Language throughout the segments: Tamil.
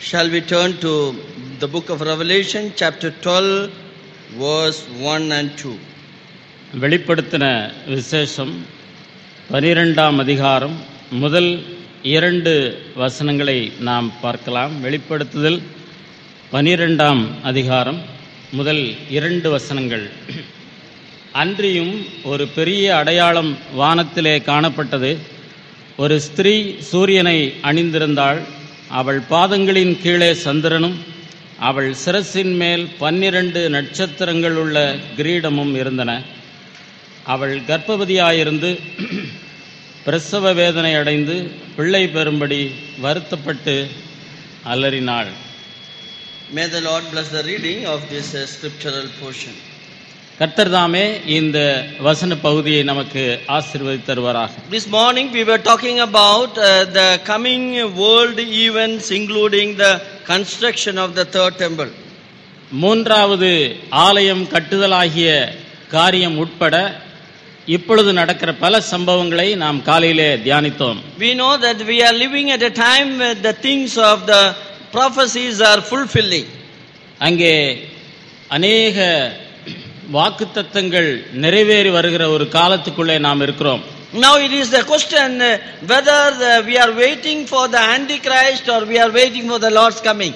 Shall we turn to the book of Revelation, chapter 12, verse 1 and 2? வெளிப்படுத்தின விசேஷம் பனிரெண்டாம் அதிகாரம் முதல் இரண்டு வசனங்களை நாம் பார்க்கலாம் வெளிப்படுத்துதல் பனிரெண்டாம் அதிகாரம் முதல் இரண்டு வசனங்கள் அன்றியும் ஒரு பெரிய அடையாளம் வானத்திலே காணப்பட்டது ஒரு ஸ்திரீ சூரியனை அணிந்திருந்தாள் அவள் பாதங்களின் கீழே சந்திரனும் அவள் சிரசின் மேல் பன்னிரண்டு நட்சத்திரங்கள் உள்ள கிரீடமும் இருந்தன அவள் கர்ப்பவதியாயிருந்து பிரசவ வேதனை அடைந்து பிள்ளை பெறும்படி வருத்தப்பட்டு அலறினாள் May the Lord bless the reading of this uh, scriptural portion. கர்த்தர் தாமே இந்த வசன பகுதியை நமக்கு ஆசீர்வதித்து தருவாராக This morning we were talking about uh, the coming world events, including the construction of the third temple. மூன்றாவது ஆலயம் கட்டுதலாகிய காரியம் உட்பட இப்பொழுது நடக்கிற பல சம்பவங்களை நாம் காலையிலே தியானித்தோம் We know that we are living at a time where the things of the prophecies are fulfilling. அங்கே அநேக வாக்குத்தத்தங்கள் நிறைவேறி வருகிற ஒரு காலத்துக்குள்ளே நாம் இருக்கிறோம் Now it is the question uh, whether the, we are waiting for the Antichrist or we are waiting for the Lord's coming.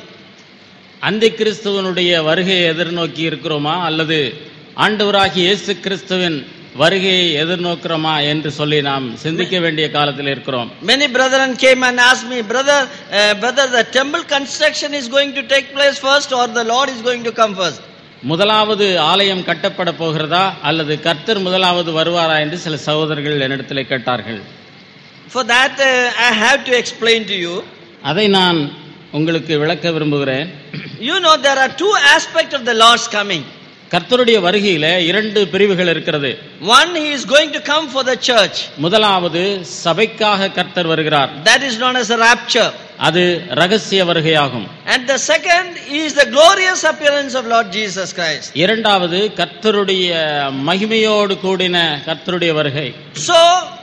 அந்தி கிறிஸ்துவனுடைய வருகையை எதிர்நோக்கி இருக்கிறோமா அல்லது ஆண்டவராகிய இயேசு கிறிஸ்துவின் வருகையை எதிர்நோக்கிறோமா என்று சொல்லி நாம் சிந்திக்க வேண்டிய காலத்தில் இருக்கிறோம் Many brethren came and asked me, brother, uh, whether the temple construction is going to take place first or the Lord is going to come first. முதலாவது ஆலயம் கட்டப்பட போகிறதா அல்லது கர்த்தர் முதலாவது வருவாரா என்று சில சகோதரர்கள் என்னிடத்திலே கேட்டார்கள் For that, uh, I have to explain to you. அதை நான் உங்களுக்கு விளக்க விரும்புகிறேன் You know, there are two aspects of the Lord's coming. கர்த்தருடைய வருகையில இரண்டு பிரிவுகள் இருக்கிறது One, He is going to come for the church. முதலாவது சபைக்காக கர்த்தர் வருகிறார் That is known as a rapture. அது ரகசிய வருகையாகும் And the second is the glorious appearance of Lord Jesus Christ. இரண்டாவது கர்த்தருடைய மகிமையோடு கூடின கர்த்தருடைய வருகை So,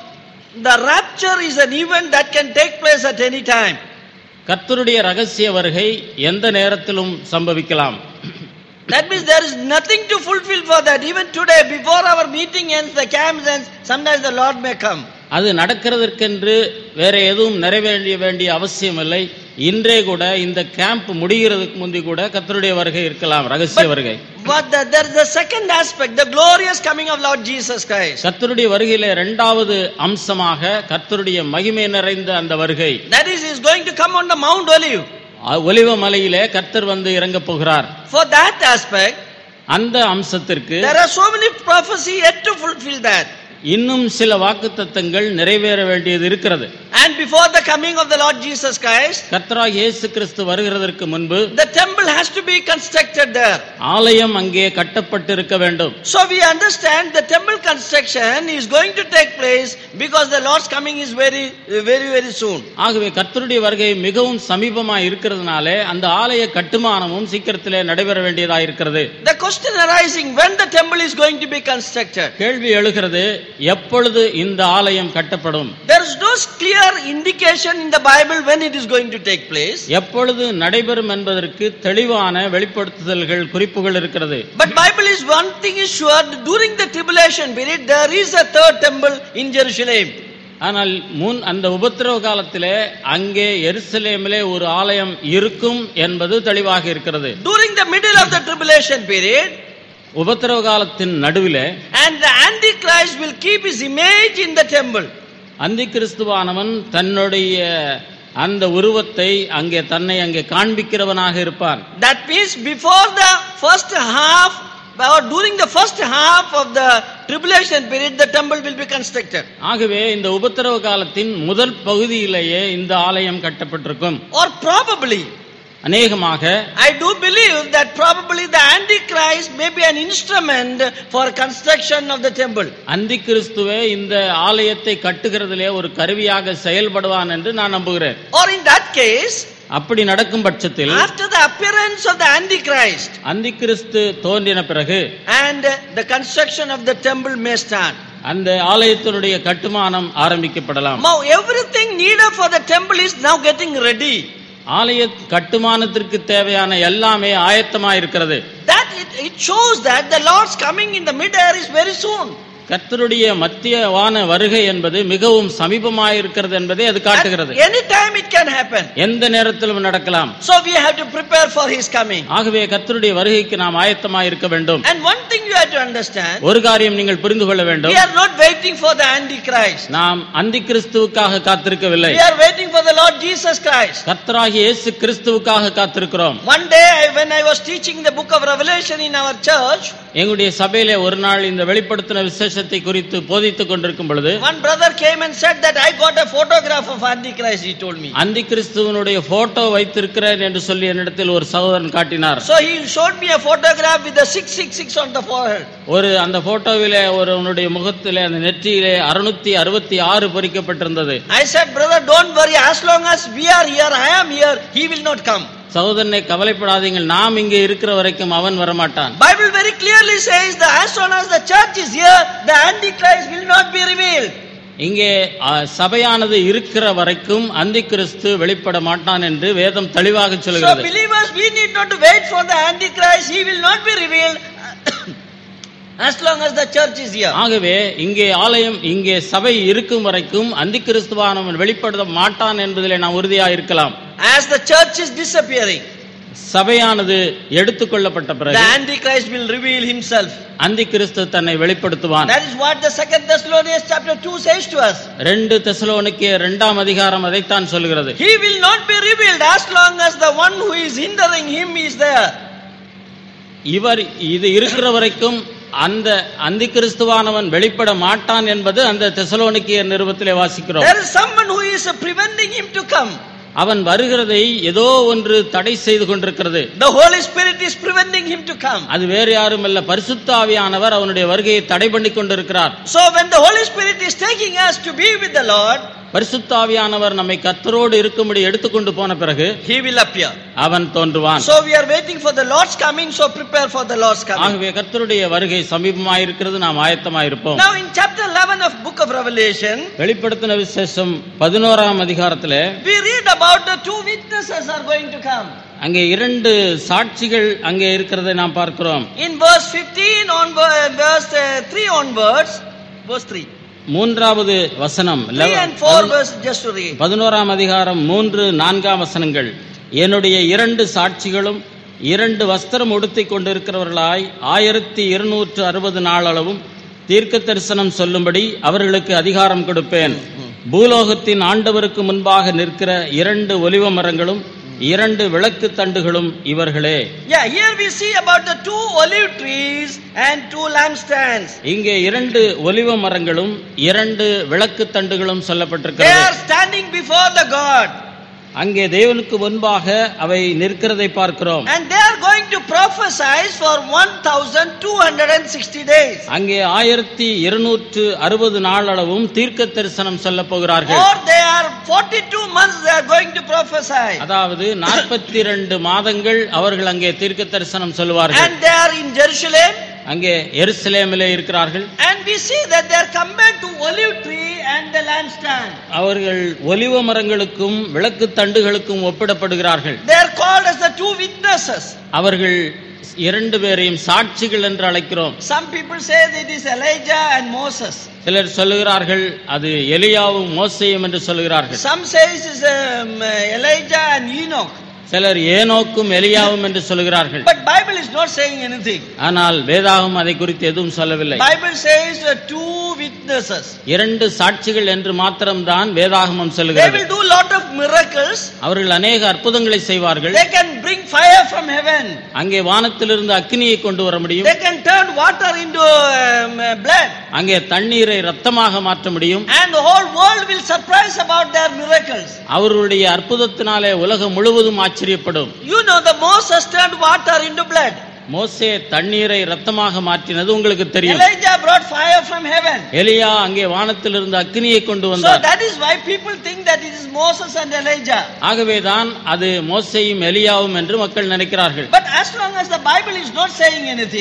the rapture is an event that can take place at any time. கர்த்தருடைய ரகசிய வருகை எந்த நேரத்திலும் சம்பவிக்கலாம் That means there is nothing to fulfill for that. Even today, before our meeting ends, the camp ends, sometimes the Lord may come. அது நடக்கிறதற்கென்று வேற எதுவும் நிறைவேறிய வேண்டிய அவசியம் இல்லை இன்றே கூட இந்த கேம்ப் முடிகிறதுக்கு முந்தி கூட கர்த்தருடைய வருகை இருக்கலாம் ரகசிய வருகை But the, there is the second aspect, the glorious coming of Lord Jesus Christ. கர்த்தருடைய வருகையில இரண்டாவது அம்சமாக கர்த்தருடைய மகிமை நிறைந்த அந்த வருகை That is, He is going to come on the Mount Olive. அ- ஒலிவ மலையிலே கர்த்தர் வந்து இறங்க போகிறார் For that aspect, அந்த அம்சத்திற்கு there are so many prophecies yet to fulfill that. இன்னும் சில வாக்குத்தத்தங்கள் நிறைவேற வேண்டியது இருக்கிறது And before the coming of the Lord Jesus Christ, கர்த்தராக இயேசு கிறிஸ்து வருகிறதற்கு முன்பு the temple has to be constructed there. ஆலயம் அங்கே கட்டப்பட்டிருக்க வேண்டும் So we understand the temple construction is going to take place because the Lord's coming is very, very, very soon. ஆகவே கர்த்தருடைய வருகை மிகவும் சமீபமா இருக்கிறதுனாலே அந்த ஆலய கட்டுமானமும் சீக்கிரத்திலே நடைபெற வேண்டியதா இருக்கிறது The question arising when the temple is going to be constructed. கேள்வி எழுகிறது எப்பொழுது இந்த ஆலயம் கட்டப்படும் There is no clear indication in the Bible when it is going to take place. எப்பொழுது நடைபெறும் என்பதற்கு தெளிவான வெளிப்படுத்துதல்கள் குறிப்புகள் இருக்கிறது But Bible is one thing is sure during the tribulation period there is a third temple in Jerusalem. ஆனால் முன் அந்த உபத்திரவ காலத்திலே அங்கே எருசலேமிலே ஒரு ஆலயம் இருக்கும் என்பது தெளிவாக இருக்கிறது During the middle of the tribulation period உபத்திரவ காலத்தின் நடுவிலே and the Antichrist will keep his image in the temple. அந்தி கிறிஸ்துவானவன் தன்னுடைய அந்த உருவத்தை அங்கே தன்னை அங்கே காண்பிக்கிறவனாக இருப்பான் That means before the first half or during the first half of the tribulation period, the temple will be constructed. ஆகவே இந்த உபத்திரவ காலத்தின் முதல் பகுதியிலேயே இந்த ஆலயம் கட்டப்பட்டிருக்கும் Or probably, அநேகமாக I do believe that probably the Antichrist may be an instrument for construction of the temple. அந்தி கிறிஸ்துவே இந்த ஆலயத்தை கட்டுகிறதிலே ஒரு கருவியாக செயல்படுவான் என்று நான் நம்புகிறேன் Or in that case, அப்படி நடக்கும் பட்சத்தில் after the appearance of the Antichrist அந்தி கிறிஸ்து தோன்றின பிறகு and the construction of the temple may start. அந்த ஆலயத்தினுடைய கட்டுமானம் ஆரம்பிக்கப்படலாம் Now everything needed for the temple is now getting ready. ஆலய கட்டுமானத்திற்கு தேவையான எல்லாமே ஆயத்தமா இருக்கிறது That it, it shows that the Lord's coming in the mid-air is very soon. கர்த்தருடைய மத்தியவான வருகை என்பது மிகவும் சமீபமாயிருக்கிறது என்பதை அது காட்டுகிறது At any time it can happen. எந்த நேரத்திலும் நடக்கலாம் So we have to prepare for His coming. ஆகவே கர்த்தருடைய வருகைக்கு நாம் ஆயத்தமாய் இருக்க வேண்டும் And one thing you have to understand, ஒரு காரியம் நீங்கள் புரிந்து கொள்ள we வேண்டும் are not waiting for the Antichrist. நாம் அந்தி கிறிஸ்துவுக்காக காத்திருக்கவில்லை We are waiting for the Lord Jesus Christ. கர்த்தராகிய இயேசு கிறிஸ்துவுக்காக காத்திருக்கிறோம் One day I- when I was teaching the book of Revelation in our church, எங்களுடைய சபையிலே ஒரு நாள் இந்த வெளிப்படுத்தின விசேஷத்தை குறித்து போதித்துக் கொண்டிருக்கும் பொழுது one brother came and said that I got a photograph of Antichrist, he told me. அந்தி கிறிஸ்துவனுடைய போட்டோ வைத்திருக்கிறேன் என்று சொல்லி என்னிடத்தில் ஒரு சகோதரன் காட்டினார் So he showed me a photograph with the 666 on the forehead. ஒரு அந்த போட்டோவிலே ஒருவனுடைய முகத்திலே அந்த நெற்றியிலே அறுநூத்தி அறுபத்தி ஆறு பொறிக்கப்பட்டிருந்தது I said, brother, don't worry. As long as we are here, I am here, he will not come. சகோதரனை கவலைப்படாதீங்கள் நாம் இங்கே இருக்கிற வரைக்கும் அவன் வரமாட்டான் Bible very clearly says that as soon as the church is here, the Antichrist will not be revealed. இங்கே அ, சபையானது இருக்கிற வரைக்கும் அந்தி கிறிஸ்து வெளிப்பட மாட்டான் என்று வேதம் தெளிவாக So சொல்கிறது believers, we need not to wait for the Antichrist. He will not be revealed as long as the church is here. ஆகவே இங்கே ஆலயம் இங்கே சபை இருக்கும் வரைக்கும் அந்தி கிறிஸ்துவானவன் வெளிப்பட மாட்டான் என்பதிலே நாம் உறுதியாக இருக்கலாம் As the church is disappearing, சபையானது எடுத்துக்கொள்ளப்பட்ட the பிறகு Antichrist will reveal himself. அந்தி கிறிஸ்து தன்னை வெளிப்படுத்துவான் That is what the second Thessalonians chapter 2 says to us. ரெண்டு தெசலோனிக்கே இரண்டாம் அதிகாரம் அதைத்தான் சொல்கிறது He will not be revealed as long as the one who is hindering him is there. இவர் இது இருக்கிற வரைக்கும் அந்த அந்தி கிறிஸ்துவானவன் வெளிப்பட மாட்டான் என்பது அந்த தெசலோனிக்கிய நிருபத்திலே வாசிக்கிறோம் There is someone who is preventing him to come. அவன் வருகிறதை ஏதோ ஒன்று தடை செய்து கொண்டிருக்கிறது The Holy Spirit is preventing him to come. அது வேறு யாரும் அல்ல பரிசுத்த ஆவியானவர் அவனுடைய வருகையை தடை பண்ணி கொண்டிருக்கிறார் So when the Holy Spirit is taking us to be with the Lord, பரிசுத்த ஆவியானவர் நம்மை கத்தரோடு இருக்கும்படி எடுத்துக்கொண்டு போன பிறகு he will appear. அவன் தோன்றுவான் So we are waiting for the Lord's coming, so prepare for the Lord's coming. ஆகவே கர்த்தருடைய வருகை சமீபமாயிருக்கிறது நாம் ஆயத்தமாயிருப்போம் Now in chapter 11 of book of Revelation, வெளிப்படுத்தின விசேஷம் பதினோராம் அதிகாரத்திலே we read about the two witnesses are going to come. அங்கே இரண்டு சாட்சிகள் அங்கே இருக்கிறதை நாம் பார்க்கிறோம் In verse 15 on verse uh, 3 onwards, verse 3. மூன்றாவது வசனம் 3 and 4 verse just to read. பதினோராம் அதிகாரம் மூன்று நான்காம் வசனங்கள் என்னுடைய இரண்டு சாட்சிகளும் இரண்டு வஸ்திரம் உடுத்திக் கொண்டிருக்கிறவர்களாய் ஆயிரத்தி இருநூற்று அறுபது நாளளவும் தீர்க்க தரிசனம் சொல்லும்படி அவர்களுக்கு அதிகாரம் கொடுப்பேன் பூலோகத்தின் ஆண்டவருக்கு முன்பாக நிற்கிற இரண்டு ஒலிவ மரங்களும் இரண்டு விளக்கு தண்டுகளும் இவர்களே Yeah, here we see about the two olive trees and two lampstands. இங்கே இரண்டு ஒலிவ மரங்களும் இரண்டு விளக்கு தண்டுகளும் They சொல்லப்பட்டிருக்கிறது are standing before the God அங்கே தேவனுக்கு முன்பாக அவை நிற்கிறதை பார்க்கிறோம் and they are going to prophesy for 1260 days. அங்கே ஆயிரத்தி இருநூற்று அறுபது நாள் அளவும் தீர்க்க தரிசனம் சொல்ல போகிறார்கள் Or they are 42 months they are going to prophesy. அதாவது நாற்பத்தி ரெண்டு மாதங்கள் அவர்கள் அங்கே தீர்க்க தரிசனம் சொல்லுவார்கள் And they are in Jerusalem அங்கே எருசலேமிலே இருக்கிறார்கள் and we see that they are compared to olive tree and the lampstand. அவர்கள் ஒலிவ மரங்களுக்கும் விளக்கு தண்டுகளுக்கும் ஒப்பிடப்படுகிறார்கள் They are called as the two witnesses. அவர்கள் இரண்டு பேரையும் சாட்சிகள் என்று அழைக்கிறோம் Some people say that it is Elijah and Moses. சிலர் சொல்லுகிறார்கள் அது எலியாவும் மோசையும் என்று சொல்லுகிறார்கள் Some say it is um, Elijah and Enoch. சிலர் ஏனோக்கும் எலியாவும் என்று சொல்லுகிறார்கள் But Bible is not saying anything. ஆனால் வேதாகம் அதை குறித்து எதுவும் சொல்லவில்லை Bible says the two witnesses. இரண்டு சாட்சிகள் என்று மாத்திரம்தான் வேதாகமம் They சொல்லுகிறது will do lot of miracles. அவர்கள் அநேக அற்புதங்களை செய்வார்கள் They can bring fire from heaven. அங்கே வானத்திலிருந்து அக்கினியை கொண்டு வர முடியும் They can turn water into um, blood. அங்கே தண்ணீரை ரத்தமாக மாற்ற முடியும் And the whole world will surprise about their miracles. அவர்களுடைய அற்புதத்தினாலே உலகம் முழுவதும் ஆச்சரியப்படும் You know the Moses turned water into blood. மோசே தண்ணீரை ரத்தமாக மாற்றினது உங்களுக்கு தெரியும் Elijah brought fire from heaven. எலியா அங்கே வானத்திலிருந்து அக்கினியை கொண்டு So வந்தார் that is why people think that it is Moses and Elijah. ஆகவேதான் அது மோசேயும் எலியாவும் என்று மக்கள் நினைக்கிறார்கள் But as long as the Bible is not saying anything,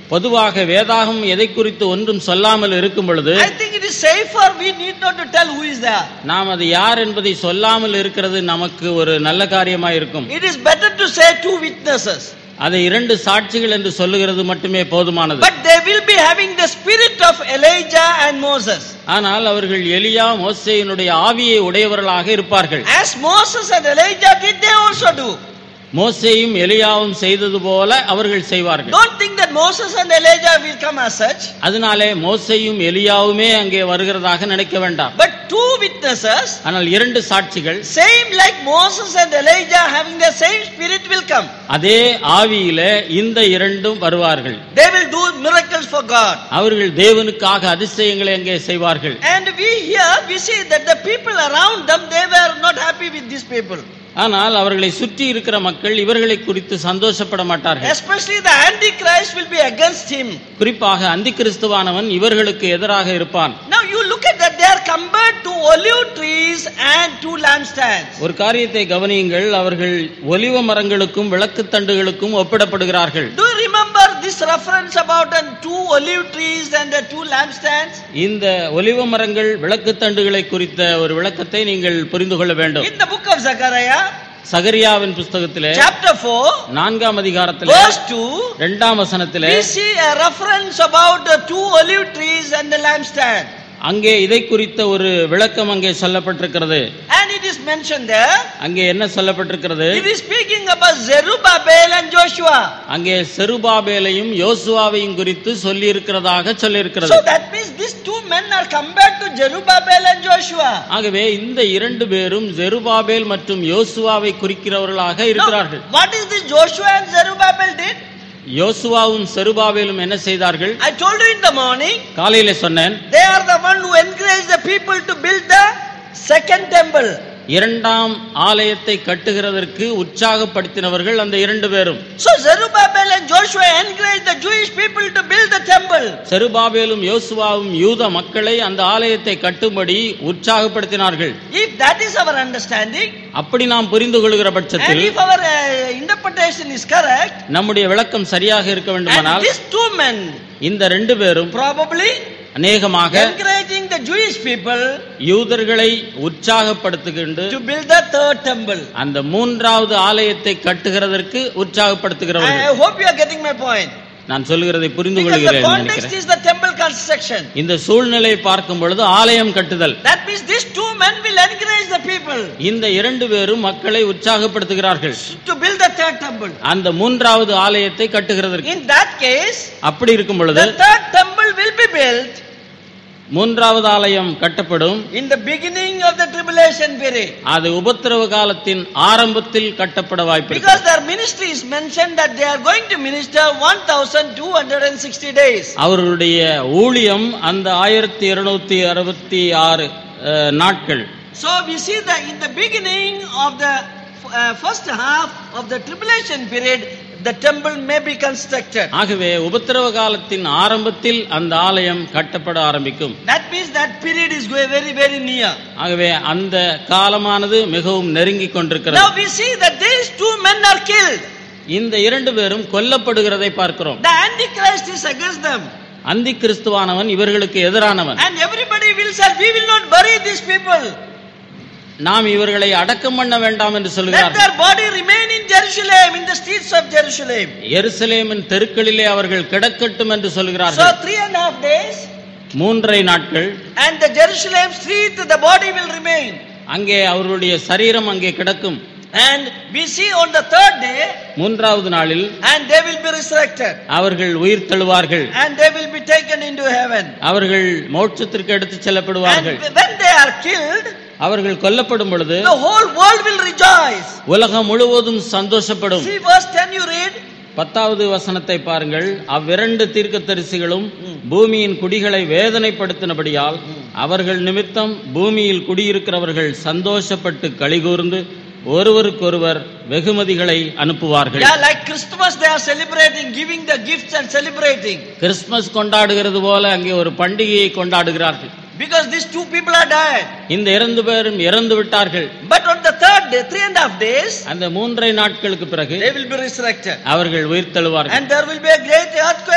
பொதுவாக வேதாகம் எதை குறித்து ஒன்றும் சொல்லாமல் இருக்கும் பொழுது I think it is safer we need not to tell who is there. நாம் அது யார் என்பதை சொல்லாமல் இருக்கிறது நமக்கு ஒரு நல்ல காரியமாய் இருக்கும் It is better to say two witnesses. அதை இரண்டு சாட்சிகள் என்று சொல்லுகிறது மட்டுமே போதுமானது But they will be having the spirit of Elijah and Moses. ஆனால் அவர்கள் எலியா மோசேயினுடைய ஆவியை உடையவர்களாக இருப்பார்கள் As Moses and Elijah did, they also do. மோசேயும் எலியாவும் செய்தது போல அவர்கள் செய்வார்கள் Don't think that Moses and Elijah will come as such. அதனாலே மோசேயும் எலியாவுமே அங்கே வருகிறதாக நினைக்க வேண்டாம் But two witnesses, ஆனால் இரண்டு சாட்சிகள் same like Moses and Elijah having the same spirit will come. அதே ஆவியிலே இந்த இரண்டும் வருவார்கள் They will do miracles for God. அவர்கள் தேவனுக்காக அதிசயங்களை அங்கே செய்வார்கள் And we here, we see that the people around them, they were not happy with these people. ஆனால் அவர்களை சுற்றி இருக்கிற மக்கள் இவர்களை குறித்து சந்தோஷப்பட மாட்டார்கள் Especially the Antichrist will be against him. குறிப்பாக அந்தி கிறிஸ்துவானவன் இவர்களுக்கு எதிராக இருப்பான் Now you look at that, they are compared to olive trees and two lampstands. ஒரு காரியத்தை கவனியுங்கள் அவர்கள் ஒலிவ மரங்களுக்கும் விளக்கு தண்டுகளுக்கும் ஒப்பிடப்படுகிறார்கள் Do you remember this reference about uh, two olive trees and the two lampstands? இந்த ஒலிவ மரங்கள் விளக்கு தண்டுகளை குறித்த ஒரு விளக்கத்தை நீங்கள் புரிந்து கொள்ள வேண்டும் In the book of Zechariah, சகரியாவின் புஸ்தகத்திலே chapter 4, நான்காம் அதிகாரத்திலே verse 2, இரண்டாம் வசனத்திலே we see a reference about the two olive trees and the lampstand. அங்கே இதை குறித்த ஒரு விளக்கம் அங்கே சொல்லப்பட்டிருக்கிறது And it is mentioned there. அங்கே என்ன சொல்லப்பட்டிருக்கிறது It is speaking about Zerubbabel and Joshua. அங்கே செருபாபேலையும் யோசுவாவையும் குறித்து சொல்லி இருக்கிறதாக சொல்லியிருக்கிறது So that means these two men are compared to Zerubbabel and Joshua. ஆகவே இந்த இரண்டு பேரும் ஜெருபாபேல் மற்றும் யோசுவாவை குறிக்கிறவர்களாக Now, இருக்கிறார்கள் what is this Joshua and Zerubbabel did? யோசுவாவும் செருபாபேலும் என்ன செய்தார்கள் I told you in the morning, காலையில சொன்னேன் they are the one who encouraged the people to build the second temple. இரண்டாம் ஆலயத்தை கட்டுகிறதற்கு உற்சாகப்படுத்தினவர்கள் அந்த இரண்டு பேரும் So Zerubbabel and Joshua encouraged the Jewish people to build the temple. செருபாபேலும் யோசுவாவும் யூத மக்களை அந்த ஆலயத்தை கட்டும்படி உற்சாகப்படுத்தினார்கள் If that is our understanding, அப்படி நாம் புரிந்து கொள்கிற and பட்சத்தில் if our uh, interpretation is correct, நம்முடைய விளக்கம் சரியாக இருக்க and வேண்டுமானால் these two men இந்த ரெண்டு பேரும் probably அநேகமாக encouraging the Jewish people யூதர்களை உற்சாகப்படுத்துகின்ற to build the third temple. அந்த மூன்றாவது ஆலயத்தை கட்டுகிறதற்கு உற்சாகப்படுத்துகிறவர்கள் I hope you are getting my point. நான் சொல்லுகிறதை புரிந்து Because the கொள்கிறேன் context நினைக்கிறேன் is the temple construction. இந்த சூழ்நிலையை பார்க்கும் பொழுது ஆலயம் கட்டுதல் That means these two men will encourage the people இந்த இரண்டு பேரும் மக்களை உற்சாகப்படுத்துகிறார்கள் to build the third temple. அந்த மூன்றாவது ஆலயத்தை கட்டுகிறதற்கு In that case, அப்படி இருக்கும் பொழுது the third temple will be built மூன்றாவது ஆலயம் கட்டப்படும் in the beginning of the tribulation period. அது உபத்திரவ காலத்தின் ஆரம்பத்தில் கட்டப்பட வாய்ப்பிருக்கு Because their ministry is mentioned that they are going to minister 1260 days. அவர்களுடைய ஊழியம் அந்த ஆயிரத்தி இருநூத்தி அறுபத்தி ஆறு அஹ், நாட்கள் So we see that in the beginning of the uh, first half of the tribulation period, the temple may be constructed. ஆகவே உபத்திரவ காலத்தின் ஆரம்பத்தில் அந்த ஆலயம் கட்டப்பட ஆரம்பிக்கும் That means that period is going very, very near. ஆகவே அந்த காலமானது மிகவும் நெருங்கிக் கொண்டிருக்கிறது Now we see that these two men are killed. இந்த இரண்டு பேரும் கொல்லப்படுகிறதை பார்க்கிறோம் The Antichrist is against them. அந்தி கிறிஸ்துவானவன் இவர்களுக்கு எதிரானவன் And everybody will say, We will not bury these people. நாம் இவர்களை அடக்கம் பண்ண வேண்டாம் என்று Let சொல்கிறார்கள் their body remain in Jerusalem, in the streets of Jerusalem. எருசலேமின் தெருக்களிலே அவர்கள் கிடக்கட்டும் என்று So சொல்கிறார்கள் three and a half days, மூன்றரை நாட்கள் and the Jerusalem street, the body will remain. அங்கே அவர்களுடைய சரீரம் அங்கே கிடக்கும் And we see on the third day, மூன்றாவது நாளில் and they will be resurrected, அவர்கள் உயிர் தழுவார்கள் and they will be taken into heaven. அவர்கள் மோட்சத்திற்கு எடுத்துச் And செல்லப்படுவார்கள் when they are killed, அவர்கள் கொல்லப்படும் பொழுது the whole world will rejoice. உலகம் முழுவதும் சந்தோஷப்படும் See verse 10 you read. பத்தாவது வசனத்தை பாருங்கள் அவ்விரண்டு தீர்க்கதரிசிகளும் பூமியின் குடிகளை வேதனைப்படுத்தினபடியால் அவர்கள் நிமித்தம் பூமியில் குடியிருக்கிறவர்கள் சந்தோஷப்பட்டு கலிகூர்ந்து ஒருவருக்கொருவர் வெகுமதிகளை அனுப்புவார்கள் Yeah, like Christmas, they are celebrating, giving the gifts and celebrating. Christmas கொண்டாடுகிறது போல அங்கே ஒரு பண்டிகையை கொண்டாடுகிறார்கள் Because these two people are died. இந்த இரண்டு பேரும் இறந்து விட்டார்கள் But on the third day, three and a half days, அந்த மூன்றரை நாட்களுக்கு பிறகு they will be resurrected. அவர்கள் உயிர் தழுவார்கள் And there will be a great earthquake.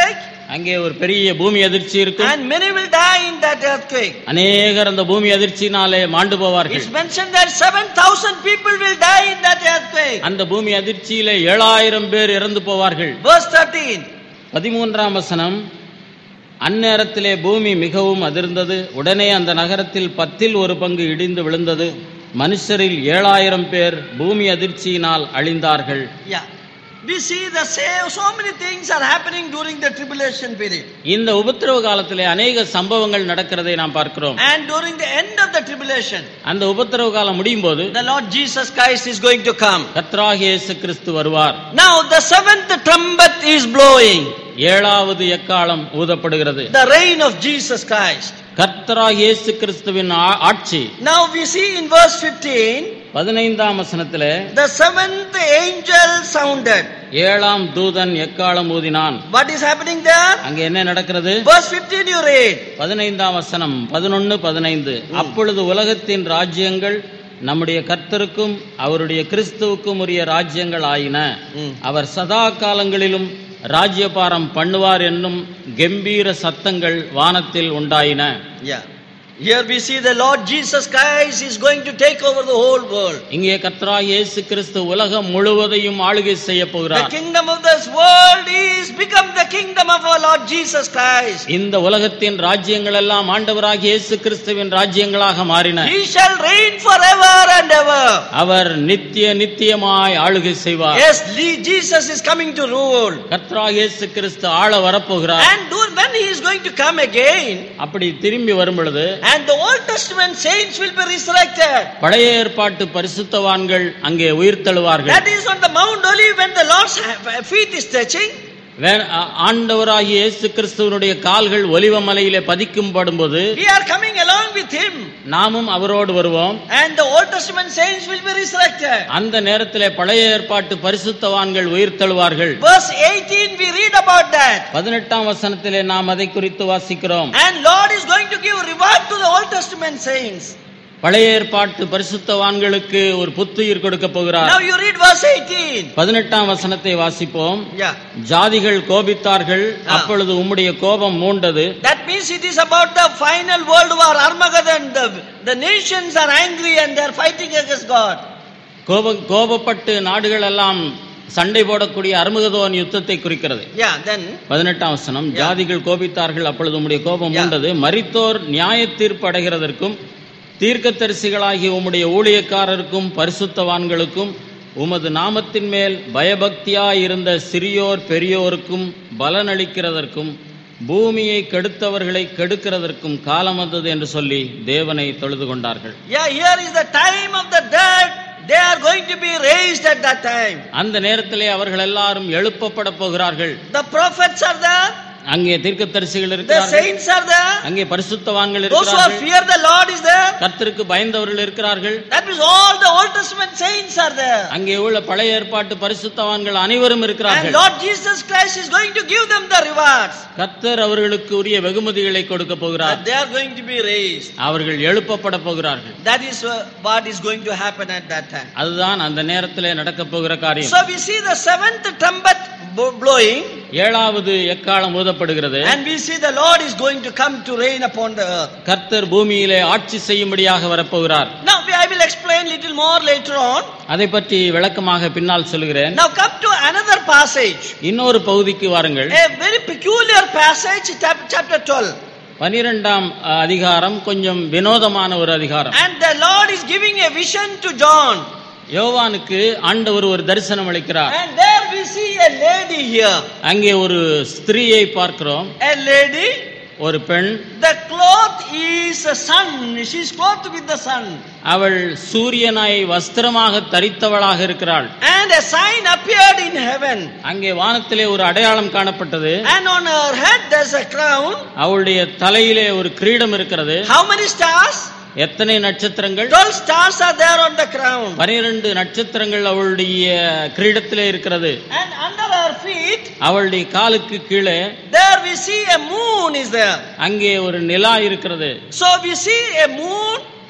அங்கே ஒரு பெரிய பூமி அதிர்ச்சி இருக்கும் and many will die in that earthquake. அநேகர் அந்த பூமி அதிர்ச்சியினாலே மாண்டு போவார்கள் It's mentioned that 7,000 people will die in that earthquake. அந்த பூமி அதிர்ச்சியிலே ஏழாயிரம் பேர் இறந்து போவார்கள் Verse 13. பதிமூன்றாம் வசனம் அந்நேரத்திலே பூமி மிகவும் அதிர்ந்தது உடனே அந்த நகரத்தில் பத்தில் ஒரு பங்கு இடிந்து விழுந்தது மனுஷரில் ஏழாயிரம் பேர் பூமி அதிர்ச்சியினால் அழிந்தார்கள் Yeah. We see the same, so many things are happening during the tribulation period. இந்த உபத்திரவ காலத்திலே அநேக சம்பவங்கள் நடக்கிறதை நாம் பார்க்கிறோம் And during the end of the tribulation, அந்த உபத்திரவ காலம் முடியும் போது the Lord Jesus Christ is going to come. கர்த்தராகிய இயேசு கிறிஸ்து வருவார் Now the seventh trumpet is blowing. ஏழாவது எக்காலம் ஊதப்படுகிறது The reign of Jesus Christ. கர்த்தராகிய இயேசு கிறிஸ்துவின் ஆ- ஆட்சி Now we see in verse 15, பதினைந்தாம் வசனத்திலே the seventh angel sounded. ஏழாம் தூதன் எக்காலம் ஊதினான் What is happening there? அங்க என்ன நடக்கிறது Verse 15 you read. பதினைந்தாம் வசனம் பதினொன்னு பதினைந்து அப்பொழுது உலகத்தின் ராஜ்யங்கள் நம்முடைய கர்த்தருக்கும் அவருடைய கிறிஸ்துவுக்கும் உரிய ராஜ்யங்கள் ஆயின Mm. அவர் சதா காலங்களிலும் ராஜ்யபாரம் பண்ணுவார் என்னும் கம்பீர சத்தங்கள் வானத்தில் உண்டாயின Yeah. Here we see the Lord Jesus Christ is going to take over the whole world. இங்கே கர்த்தராகிய இயேசு கிறிஸ்து உலகம் முழுவதையும் ஆளுகை செய்ய The போகிறார் kingdom of this world is become the kingdom of our Lord Jesus Christ. இந்த உலகத்தின் ராஜ்யங்கள் எல்லாம் ஆண்டவராகிய இயேசு கிறிஸ்துவின் ராஜ்யங்களாக மாறின He shall reign forever and ever. அவர் நித்திய நித்தியமாய் ஆளுகை செய்வார் Yes, Le- Jesus is coming to rule. கர்த்தராகிய இயேசு கிறிஸ்து ஆள வரப்போகிறார் And do- when he is going to come again, அப்படி திரும்பி வரும் பொழுது and the Old Testament saints will be resurrected. பழைய ஏற்பாட்டு பரிசுத்தவான்கள் அங்கே உயிர் தழுவார்கள் That is on the Mount Olive when the Lord's ha- feet is touching. வே- ஆ- ஆண்டவராகிய இயேசு கிறிஸ்துவனுடைய கால்கள் ஒலிவ மலையிலே பதிக்கும் படும்போது We are coming along with him. நாமும் அவரோடு வருவோம் And the Old Testament saints will be resurrected. அந்த நேரத்திலே பழைய ஏற்பாட்டு பரிசுத்தவான்கள் உயிர் தழுவார்கள் Verse 18, we read about that. பதினெட்டாம் வசனத்திலே நாம் அதை குறித்து வாசிக்கிறோம் And Lord is going to give reward to the Old Testament saints. பழைய ஏற்பாட்டு பரிசுத்தவான்களுக்கு ஒரு புத்துயிர் கொடுக்க போகிறார் Now you read verse 18. பதினெட்டாம் வசனத்தை வாசிப்போம் Yeah. ஜாதிகள் கோபித்தார்கள் ஆ. அப்பொழுது உம்முடைய கோபம் மூண்டது That means it is about the final world war, Armageddon. The, the nations are angry and they are fighting against God. கோபம் கோபப்பட்டு நாடுகள் எல்லாம் சண்டை போடக்கூடிய அருமுகதோன் யுத்தத்தை குறிக்கிறது Yeah, then பதினெட்டாம் வசனம் Yeah. ஜாதிகள் கோபித்தார்கள் அப்பொழுது உம்முடைய கோபம் Yeah. மூண்டது மரித்தோர் நியாய தீர்ப்பு அடைகிறதற்கும் தீர்க்கதரிசிகளாகிய உம்முடைய ஊழியக்காரருக்கும் பரிசுத்தவான்களுக்கும் உமது நாமத்தின் மேல் பயபக்தியாயிருந்த சிறியோர் பெரியோருக்கும் பலனளிக்கிறதற்கும் பூமியை கெடுத்தவர்களை கெடுக்கிறதற்கும் காலம் வந்தது என்று சொல்லி தேவனை தொழுது கொண்டார்கள் Yeah, here is the time of the dead. They are going to be raised at that time. அந்த நேரத்திலே அவர்கள் எல்லாரும் எழுப்பப்பட போகிறார்கள் The prophets are there. அங்கே தீர்க்கதரிசிகள் The இருக்கிறார்கள் saints are there. அங்கே பரிசுத்தவான்கள் Those who are இருக்கிறார்கள் fear the Lord is there. கர்த்தருக்கு பயந்தவர்கள் இருக்கிறார்கள் That means all the Old Testament saints are there. அங்கே உள்ள பழைய ஏற்பாட்டு பரிசுத்தவான்கள் அனைவரும் And இருக்கிறார்கள் Lord Jesus Christ is going to give them the rewards. கர்த்தர் அவர்களுக்கு உரிய வெகுமதிகளை கொடுக்க போகிறார் And they are going to be raised. அவர்கள் எழுப்பப்பட போகிறார்கள் That is uh, what is going to happen at that time. அதுதான் அந்த நேரத்திலே நடக்க போகிற காரியம் So we see the seventh trumpet bo- blowing, ஏழாவது எக்காலம் ஊதப்படுகிறது and we see the Lord is going to come to reign upon the earth. கர்த்தர் பூமியிலே ஆட்சி செய்யும்படியாக வரப்போகிறார் Now we- I will explain little more later on. அதை பற்றி விளக்கமாக பின்னால் சொல்கிறேன் Now come to another passage, இன்னொரு பகுதிக்கு வாருங்கள் a very peculiar passage, chap- chapter 12. பனிரெண்டாம் அஹ், அதிகாரம் கொஞ்சம் வினோதமான ஒரு அதிகாரம் And the Lord is giving a vision to John. யோவானுக்கு ஆண்டவர் ஒரு தரிசனம் அளிக்கிறார் And there we see a lady here. அங்கே ஒரு ஸ்திரீயை பார்க்கிறோம் A lady, ஒரு பெண் the cloth is a sun. She is clothed with the sun. அவள் சூரியனை வஸ்திரமாக தரித்தவளாக இருக்கிறாள் And a sign appeared in heaven. அங்கே வானத்திலே ஒரு அடையாளம் காணப்பட்டது And on her head there's a crown. அவளுடைய தலையிலே ஒரு கிரீடம் இருக்கிறது How many stars? எத்தனை நட்சத்திரங்கள் 12 stars are there on the crown. பனிரெண்டு நட்சத்திரங்கள் அவளுடைய கிரீடத்திலே இருக்கிறது And under her feet, அவளுடைய காலுக்கு கீழே there we see a moon is there. அங்கே ஒரு நிலா இருக்கிறது So we see a moon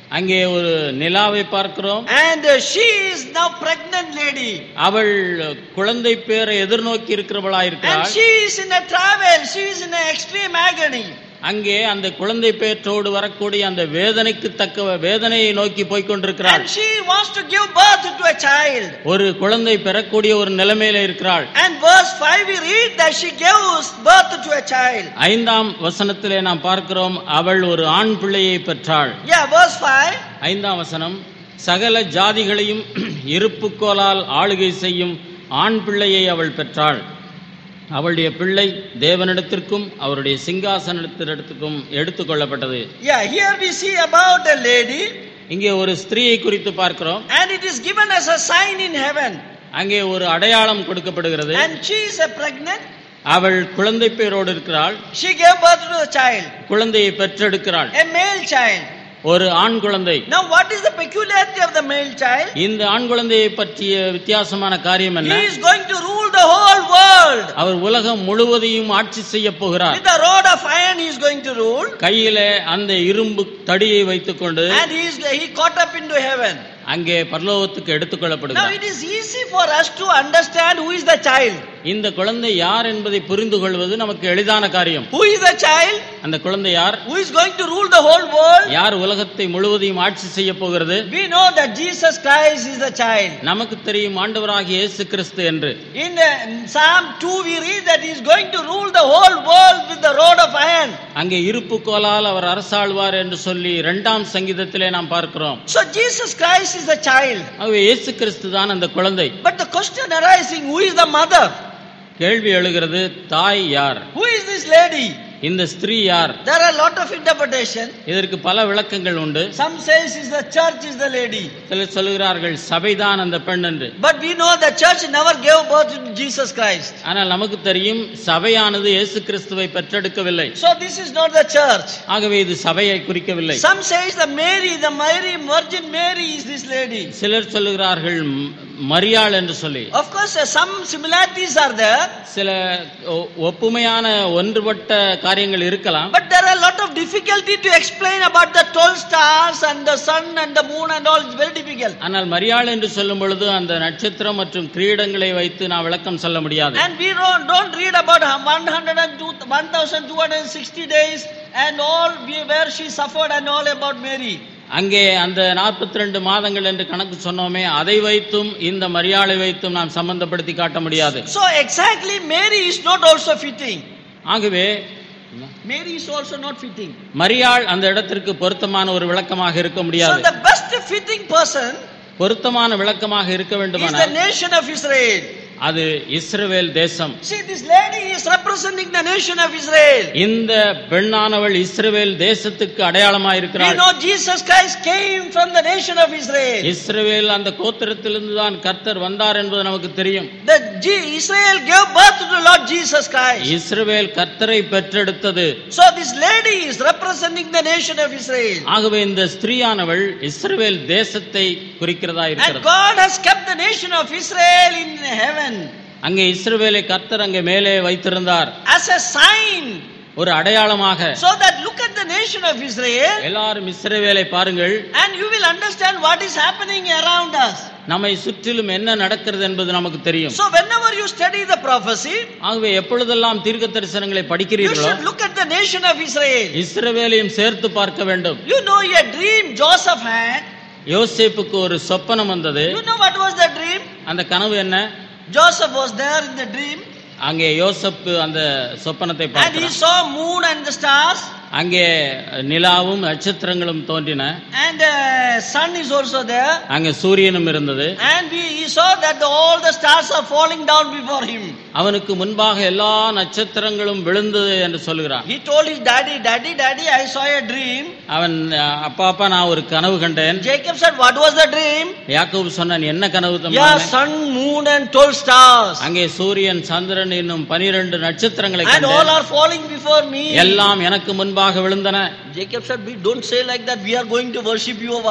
அங்கே ஒரு நிலாவை பார்க்கிறோம் And uh, she is now pregnant lady. அவள் குழந்தை பேரை எதிர்நோக்கி இருக்கிறவளா And இருக்கிறாள் she is in a travel. She is in an extreme agony. அங்கே அந்த குழந்தை பேற்றோடு வரக்கூடிய அந்த வேதனைக்கு தக்க வேதனையை நோக்கி போய்க் கொண்டிருக்கிறாள் And she wants to give birth to a child. ஒரு குழந்தை பெறக்கூடிய ஒரு நிலைமையில இருக்கிறாள் And verse 5 we read that she gives birth to a child. ஐந்தாம் வசனத்திலே நாம் பார்க்கிறோம் அவள் ஒரு ஆண் பிள்ளையை பெற்றாள் Yeah, verse 5. ஐந்தாம் வசனம் சகல ஜாதிகளையும் இருப்புக்கோலால் ஆளுகை செய்யும் ஆண் பிள்ளையை அவள் பெற்றாள் அவளுடைய பிள்ளை தேவனிடத்திற்கும் அவருடைய சிங்காசனத்திடத்திற்கும் எடுத்துக்கொள்ளப்பட்டது Yeah, here we see about a lady இங்கே ஒரு ஸ்திரீயை குறித்து பார்க்கிறோம் and it is given as a sign in heaven. அங்கே ஒரு அடையாளம் கொடுக்கப்படுகிறது And she is a pregnant. அவள் குழந்தை பேரோடு இருக்கிறாள் She gave birth to a child, குழந்தையை பெற்றெடுக்கிறாள் a male child. ஒரு ஆண் குழந்தை Now, what is the peculiarity of the male child? இந்த ஆண் குழந்தையை பற்றிய வித்தியாசமான காரியம் என்ன He is going to rule the whole world. அவர் உலகம் முழுவதையும் ஆட்சி செய்ய போகிறார் With a rod of iron, he is going to rule. கையிலே அந்த இரும்பு தடியை வைத்துக்கொண்டு And he is he caught up into heaven. அங்கே பரலோகத்துக்கு Now, எடுத்துக்கொள்ளப்படுகிறார் it is easy for us to understand who is the child. இந்த குழந்தை யார் என்பதை புரிந்து கொள்வது நமக்கு எளிதான காரியம் Who is the child? அந்த குழந்தை யார் Who is going to rule the whole world? யார் உலகத்தை முழுவதையும் ஆட்சி செய்ய போகிறது We know that Jesus Christ is the child. நமக்கு தெரியும் ஆண்டவராகிய இயேசு கிறிஸ்து என்று In uh, Psalm 2, we read that he is going to rule the whole world with the rod of iron. அங்கே இருப்பு கோலால் அவர் அரசாழ்வார் என்று சொல்லி இரண்டாம் சங்கீதத்திலே நாம் பார்க்கிறோம் So, Jesus Christ is the child. ஆகவே இயேசு கிறிஸ்து தான் அந்த குழந்தை But the question arising who is the mother? கேள்வி எழுகிறது தாய் யார் Who is this lady? இந்த ஸ்திரீ யார் There are a lot of interpretation. இதற்கு பல விளக்கங்கள் உண்டு Some says is the church is the lady. சிலர் சொல்லுகிறார்கள் சபைதான் அந்த பெண் என்று But we know the church never gave birth to Jesus Christ. ஆனால் நமக்கு தெரியும் சபையானது இயேசு கிறிஸ்துவை பெற்றெடுக்கவில்லை So this is not the church. ஆகவே இது சபையை குறிக்கவில்லை Some says the Mary, the Mary, Virgin Mary is this lady. சிலர் சொல்லுகிறார்கள் ம், மரியாள் என்று சொல்லி Of course, uh, some similarities are there, சில ஒ- ஒப்புமையான ஒன்றுபட்ட காரியங்கள் இருக்கலாம் but there are a lot of difficulty to explain about the 12 stars and the sun and the moon and all. It's very difficult. ஆனால் மரியாள் என்று சொல்லும் பொழுது அந்த நட்சத்திரம் மற்றும் கிரீடங்களை வைத்து நான் விளக்கம் சொல்ல முடியாது And we don't, don't read about 102 1260 days and all we- where she suffered and all about Mary. அங்கே அந்த 42 மாதங்கள் என்று கணக்கு சொன்னோமே அதை வைத்தும் இந்த மரியாளை வைத்தும் நாம் சம்பந்தப்படுத்தி காட்ட முடியாது So exactly Mary is not also fitting. ஆகவே Mary is also not fitting. மரியாள் அந்த இடத்திற்கு பொருத்தமான ஒரு விளக்கமாக இருக்க So முடியாது the best fitting person பொருத்தமான விளக்கமாக இருக்க is the வேண்டுமானால் nation of Israel. அது இஸ்ரவேல் தேசம் See, this lady is representing the nation of Israel. இந்த பெண்ணானவள் இஸ்ரவேல் தேசத்துக்கு We அடையாளமாயிருக்கிறாள் know Jesus Christ came from the nation of Israel. இஸ்ரவேல் அந்த கோத்திரத்திலிருந்து தான் கர்த்தர் வந்தார் என்பது நமக்கு தெரியும் The G- Israel gave birth to the Lord Jesus Christ. இஸ்ரவேல் கர்த்தரை பெற்றெடுத்தது So this lady is representing the nation of Israel. ஆகவே இந்த ஸ்திரீயானவள் இஸ்ரவேல் தேசத்தை குறிக்கிறதா And இருக்கிறது God has kept the nation of Israel in heaven அங்கே இஸ்ரவேலை கர்த்தர் அங்கே மேலே வைத்திருந்தார் as a sign. ஒரு அடையாளமாக So that look at the nation of Israel எல்லாரும் இஸ்ரவேலை பாருங்கள் and you will understand what is happening around us. நம்மை சுற்றிலும் என்ன நடக்கிறது என்பது நமக்கு தெரியும் So whenever you study the prophecy, ஆகவே எப்பொழுதெல்லாம் தீர்க்க தரிசனங்களை you படிக்கிறீர்களோ should look at the nation of Israel. இஸ்ரவேலையும் சேர்த்து பார்க்க வேண்டும் You know a dream Joseph had. யோசேப்புக்கு ஒரு சொப்பனம் வந்தது You know what was the dream? அந்த கனவு என்ன Joseph was there in the dream அங்கே யோசப்பு அந்த சொப்பனத்தை and he பார்க்கிறான் saw moon and the stars அங்கே நிலாவும் நட்சத்திரங்களும் தோன்றின and uh, sun is also there அங்கே சூரியனும் இருந்தது and we, he saw that the, all the stars are falling down before him. அவனுக்கு முன்பாக எல்லா நட்சத்திரங்களும் விழுந்தது என்று சொல்கிறான் He told his daddy, daddy, daddy, I saw a dream. அவன் அஹ், அப்பா அப்பா நான் ஒரு கனவு கண்டேன் Jacob said, what was the dream? யாக்கோபு சொன்னான் என்ன கனவு Yeah, தம்மானே?" sun, moon and 12 stars. அங்கே சூரியன் சந்திரன் இன்னும் பனிரெண்டு நட்சத்திரங்களை And all கண்டேன் are falling before me. எல்லாம் எனக்கு முன்பாக விழுந்தன Jacob said, we don't say like that. We are going to worship you or what?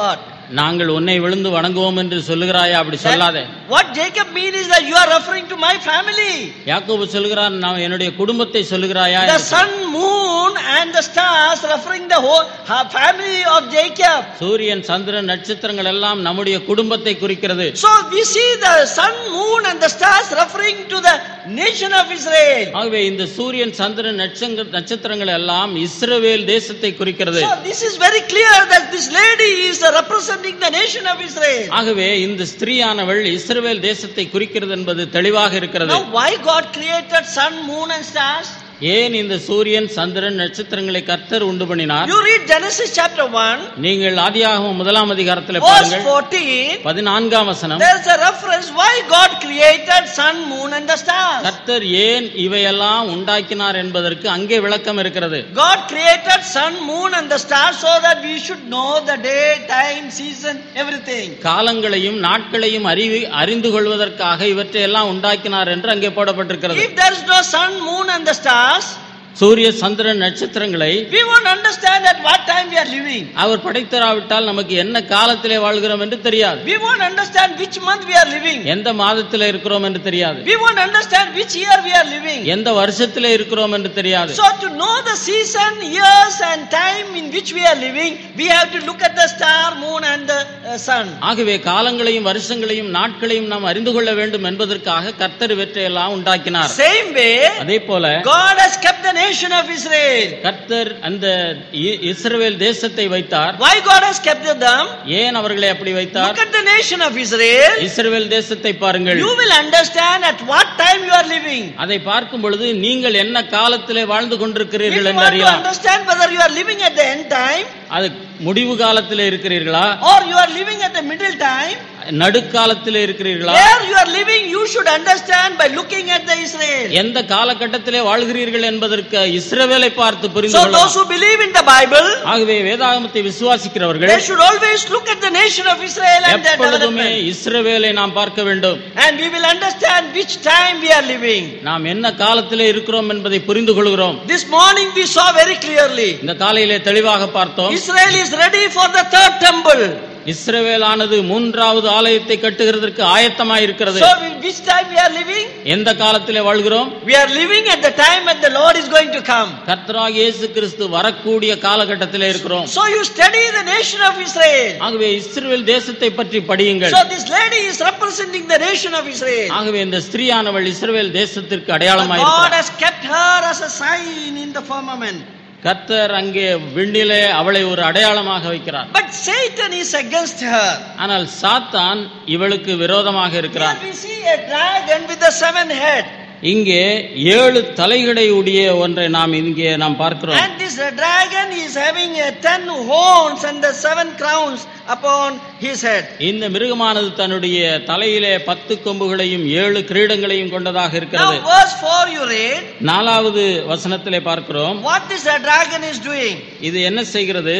நாங்கள் உன்னை விழுந்து வணங்குவோம் என்று சொல்லுகிறாயா அப்படி சொல்லாதே What Jacob means is that you are referring to my family. யாக்கோபு சொல்கிறார் நான் என்னுடைய குடும்பத்தை சொல்லுகிறாயா The என்று sun, moon, and the stars referring the whole uh, family of Jacob. சூரியன் சந்திரன் நட்சத்திரங்கள் எல்லாம் நம்முடைய குடும்பத்தை குறிக்கிறது So we see the sun, moon, and the stars referring to the nation of Israel. ஆகவே இந்த சூரியன் சந்திரன் நட்சங்க- நட்சத்திரங்கள் எல்லாம் இஸ்ரவேல் தேசத்தை குறிக்கிறது So this is very clear that this lady is representing the nation of Israel. ஆகவே இந்த ஸ்திரீயானவள் இஸ்ரவேல் தேசத்தை குறிக்கிறது என்பது தெளிவாக இருக்கிறது Now why God created sun, moon, and stars? ஏன் இந்த சூரியன் சந்திரன் நட்சத்திரங்களை கர்த்தர் உண்டு பண்ணினார் You read Genesis chapter 1, நீங்கள் ஆதியாகமம் முதலாம் அதிகாரத்தில் verse பாருங்கள் 14. பதினான்காம் வசனம் There's a reference why God created sun, moon, and the stars. கர்த்தர் ஏன் இவையெல்லாம் உண்டாக்கினார் என்பதற்கு அங்கே விளக்கம் இருக்கிறது God created sun, moon, and the stars so that we should know the day, time, season, everything. காலங்களையும் நாட்களையும் அறிவி அறிந்து கொள்வதற்காக இவற்றை எல்லாம் உண்டாக்கினார் என்று அங்கே போடப்பட்டிருக்கிறது If there is no sun, moon, and the stars, சூரிய சந்திரன் நட்சத்திரங்களை we won't understand at what time we are living. அவர் படைத்தராவிட்டால் நமக்கு என்ன காலத்திலே வாழ்கிறோம் என்று தெரியாது We won't understand which month we are living. எந்த மாதத்திலே இருக்கிறோம் என்று தெரியாது We won't understand which year we are living. எந்த வருஷத்திலே இருக்கிறோம் என்று தெரியாது So to know the season, years, and time in which we are living, we have to look at the star, moon, and the uh, sun. ஆகவே காலங்களையும் வருஷங்களையும் நாட்களையும் நாம் அறிந்து கொள்ள வேண்டும் என்பதற்காக கர்த்தர் இவற்றையெல்லாம் உண்டாக்கினார் Same way, அதே போல God has kept the nation of Israel. கர்த்தர் அந்த இ- இஸ்ரவேல் தேசத்தை வைத்தார் Why God has kept them? ஏன் அவர்களை அப்படி வைத்தார் Look at the nation of Israel. இஸ்ரவேல் தேசத்தை பாருங்கள் You will understand at what time you are living. அதை பார்க்கும் பொழுது நீங்கள் என்ன காலத்திலே வாழ்ந்து If கொண்டிருக்கிறீர்கள் you என்று want to அறியலாம் understand whether you are living at the end time அது முடிவு காலத்திலே இருக்கிறீர்களா or you are living at the middle time, நடுக்காலத்திலே இருக்கிறீர்களா where you are living, you should understand by looking at the Israel. எந்த காலகட்டத்திலே வாழ்கிறீர்கள் என்பதற்கு இஸ்ரவேலை பார்த்து புரிந்து So கொள்ளலாம் those who believe in the Bible, ஆகவே வேதாகமத்தை விசுவாசிக்கிறவர்கள் they should always look at the nation of Israel and their எப்பொழுதுமே development. இஸ்ரவேலை நாம் பார்க்க வேண்டும் And we will understand which time we are living. நாம் என்ன காலத்திலே இருக்கிறோம் என்பதை புரிந்து கொள்கிறோம் This morning we saw very clearly. இந்த காலையிலே தெளிவாக பார்த்தோம் Israel is ready for the third temple. இஸ்ரவேலானது மூன்றாவது ஆலயத்தை கட்டுகிறதற்கு ஆயத்தமாய் இருக்கிறது So in which time we are living? எந்த காலத்திலே வாழ்கிறோம் We are living at the time when the Lord is going to come. கர்த்தராக இயேசு கிறிஸ்து வரக்கூடிய காலகட்டத்திலே இருக்கிறோம் So you study the nation of Israel. ஆகவே இஸ்ரவேல் தேசத்தை பற்றி படியுங்கள் So this lady is representing the nation of Israel. ஆகவே இந்த ஸ்திரீயானவள் இஸ்ரவேல் தேசத்திற்கு But அடையாளமாய் God இருக்கிறார் has kept her as a sign in the firmament. கர்த்தர் அங்கே விண்ணிலே அவளை ஒரு அடையாளமாக வைக்கிறார் But Satan is against her. ஆனால் சாத்தான் இவளுக்கு விரோதமாக Here இருக்கிறார் we see a dragon with the seven head. இங்கே ஏழு தலைகளை உடைய ஒன்றை நாம் இங்கே நாம் பார்க்கிறோம் And this uh, dragon is having uh, ten horns and the seven crowns upon his head. இந்த மிருகமானது தன்னுடைய தலையிலே பத்து கொம்புகளையும் ஏழு கிரீடங்களையும் கொண்டதாக இருக்கிறது Now verse 4 you read, நாலாவது வசனத்திலே பார்க்கிறோம் what this uh, dragon is doing. இது என்ன செய்கிறது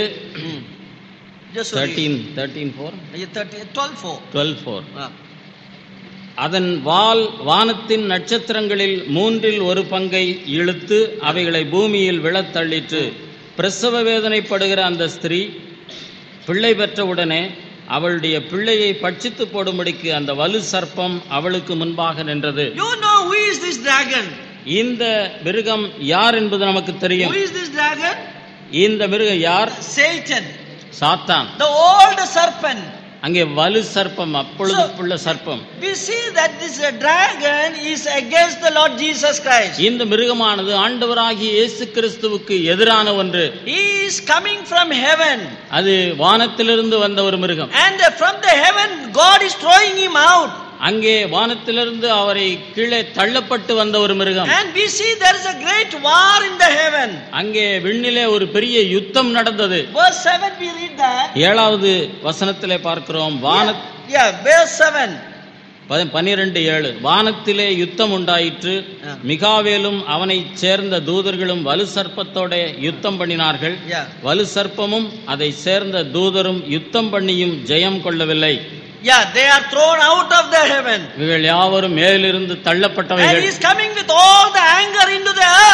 Just read. Thirteen thirteen four Uh, 30 12 4. Twelve four Ah. அதன் வால் வானத்தின் நட்சத்திரங்களில் மூன்றில் ஒரு பங்கை இழுத்து அவைகளை பூமியில் விழத் தள்ளிற்று பிரசவ வேதனைப்படுகிற அந்த ஸ்திரீ பிள்ளை பெற்றவுடனே அவளுடைய பிள்ளையை பட்சித்து போடும்படிக்கு அந்த வலு சர்ப்பம் அவளுக்கு முன்பாக நின்றது You know who is this dragon? இந்த மிருகம் யார் என்பது நமக்கு Who தெரியும் is this dragon? இந்த மிருகம் யார் Satan, சாத்தான் the old serpent. அங்கே வலு சர்ப்பம் அப்பொழுது So- உள்ள சர்ப்பம் We see that this uh, dragon is against the Lord Jesus Christ. இந்த மிருகமானது ஆண்டவராகிய இயேசு கிறிஸ்துவுக்கு எதிரான ஒன்று He is coming from heaven. அது வானத்திலிருந்து வந்த ஒரு மிருகம் And uh, from the heaven, God is throwing him out. அங்கே வானத்திலிருந்து அவரை கீழே தள்ளப்பட்டு வந்த ஒரு மிருகம் And we see there is a great war in the heaven. அங்கே விண்ணிலே ஒரு பெரிய யுத்தம் நடந்தது Verse 7, we read that. ஏழாவது வசனத்திலே பார்க்கிறோம் வான Yeah, yeah, verse 7. ப- பன்னிரண்டு ஏழு வானத்திலே யுத்தம் உண்டாயிற்று Yeah. மிகாவேலும் அவனைச் சேர்ந்த தூதர்களும் வலு சர்ப்பத்தோட யுத்தம் பண்ணினார்கள் Yeah. வலு சர்ப்பமும் அதை சேர்ந்த தூதரும் யுத்தம் பண்ணியும் ஜெயம் கொள்ளவில்லை Yeah, they are thrown out of the heaven. இவைகள் யாவரும் மேலிருந்து And தள்ளப்பட்டவைகள் he is coming with all the anger into the earth.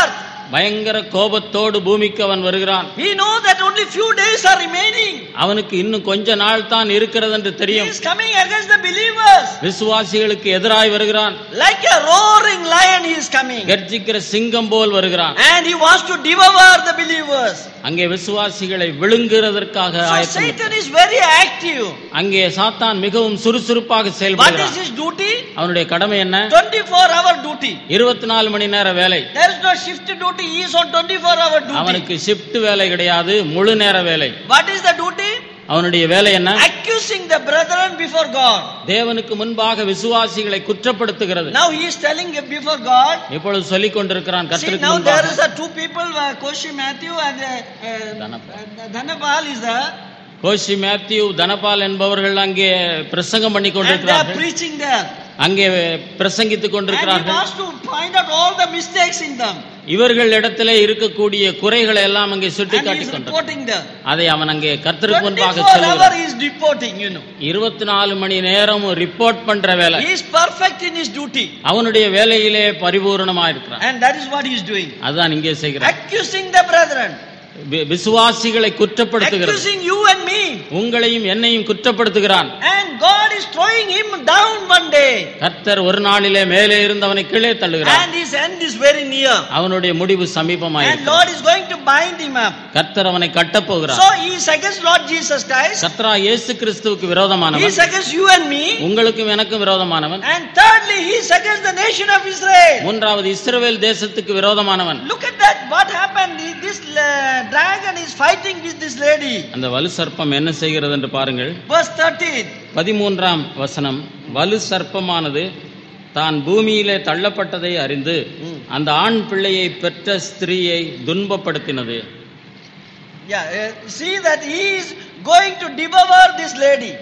பயங்கர கோபத்தோடு பூமிக்கு அவன் வருகிறான் He knows that only few days are remaining. அவனுக்கு இன்னும் கொஞ்ச நாள் தான் இருக்கிறது என்று He தெரியும் is coming against the believers. விசுவாசிகளுக்கு எதிராய் வருகிறான் Like a roaring lion he is coming. கர்ஜிக்கிற சிங்கம் போல் வருகிறான் And he wants to devour the believers. அங்கே விசுவாசிகளை விழுங்குறதற்காக So ஆயத்தம் Satan is very active. அங்கே சாத்தான் மிகவும் சுறுசுறுப்பாக What is செயல்படுகிறான் his duty? அவனுடைய கடமை என்ன 24 hour duty. இருபத்தி நாலு மணி நேர வேலை There is no shift duty. He is on 24 hour duty. அவனுக்கு ஷிஃப்ட் வேலை கிடையாது முழு நேர வேலை What is the duty? அவனுடைய வேலை என்ன Accusing the brethren before God. தேவனுக்கு முன்பாக விசுவாசிகளை குற்றப்படுத்துகிறது Now he is telling before God. இப்பொழுது சொல்லிக் கொண்டிருக்கிறான் See கர்த்தருக்கு now there முன்பாக is a two people, uh, Koshi Matthew and uh, uh, Dhanapal. uh, Dhanapal is there. Koshy Mathew Dhanapal என்பவர்கள் அங்கே பிரசங்கம் பண்ணி And they are கொண்டிருக்கிறார்கள் preaching there. அங்கே பிரசங்கித்துக் And he கொண்டிருக்கிறார்கள் wants to find out all the mistakes in them. இவர்கள் இடத்திலே இருக்கக்கூடிய குறைகளை எல்லாம் அங்கே சுட்டி And he காட்டிக் is கொண்டார் reporting them. அதை அவன் அங்கே கர்த்தருக்கு முன்பாக 24 hour சொல்லுகிறான் he is reporting, you know. இருபத்தி நாலு மணி நேரமும் ரிப்போர்ட் பண்ற வேலை He is perfect in his duty. அவனுடைய வேலையிலே பரிபூரணமா இருக்கிறான் And that is what he is doing. அதுதான் இங்கே செய்கிறான் Accusing the brethren. வி- விசுவாசிகளை குற்றப்படுத்துகிறது Accusing you and me. உங்களையும் என்னையும் குற்றப்படுத்துகிறான் And God is throwing him down one day. கர்த்தர் ஒரு நாளிலே மேலே இருந்தவனை கீழே தள்ளுகிறார் And his end is very near. அவனுடைய முடிவு And சமீபமாயிருக்கிறது Lord is going to bind him up. கர்த்தர் அவனை கட்டப் போகிறார் So he is against Lord Jesus Christ. கர்த்தரா இயேசு கிறிஸ்துவுக்கு He விரோதமானவன் is against you and me. உங்களுக்கும் எனக்கும் விரோதமானவன் And thirdly, he is against the nation of Israel. மூன்றாவது இஸ்ரவேல் தேசத்துக்கு விரோதமானவன் Look at that. What happened? This uh, dragon is fighting with this lady. அந்த வலு சர்ப்பம் என்ன செய்கிறது என்று பாருங்கள் Verse 13. பதிமூன்றாம் வசனம் வலு சர்ப்பமானது தான் பூமியிலே தள்ளப்பட்டதை அறிந்து அந்த ஆண் பிள்ளையை பெற்ற ஸ்திரீயை துன்பப்படுத்தினது Yeah, uh, see that he is going to devour this lady.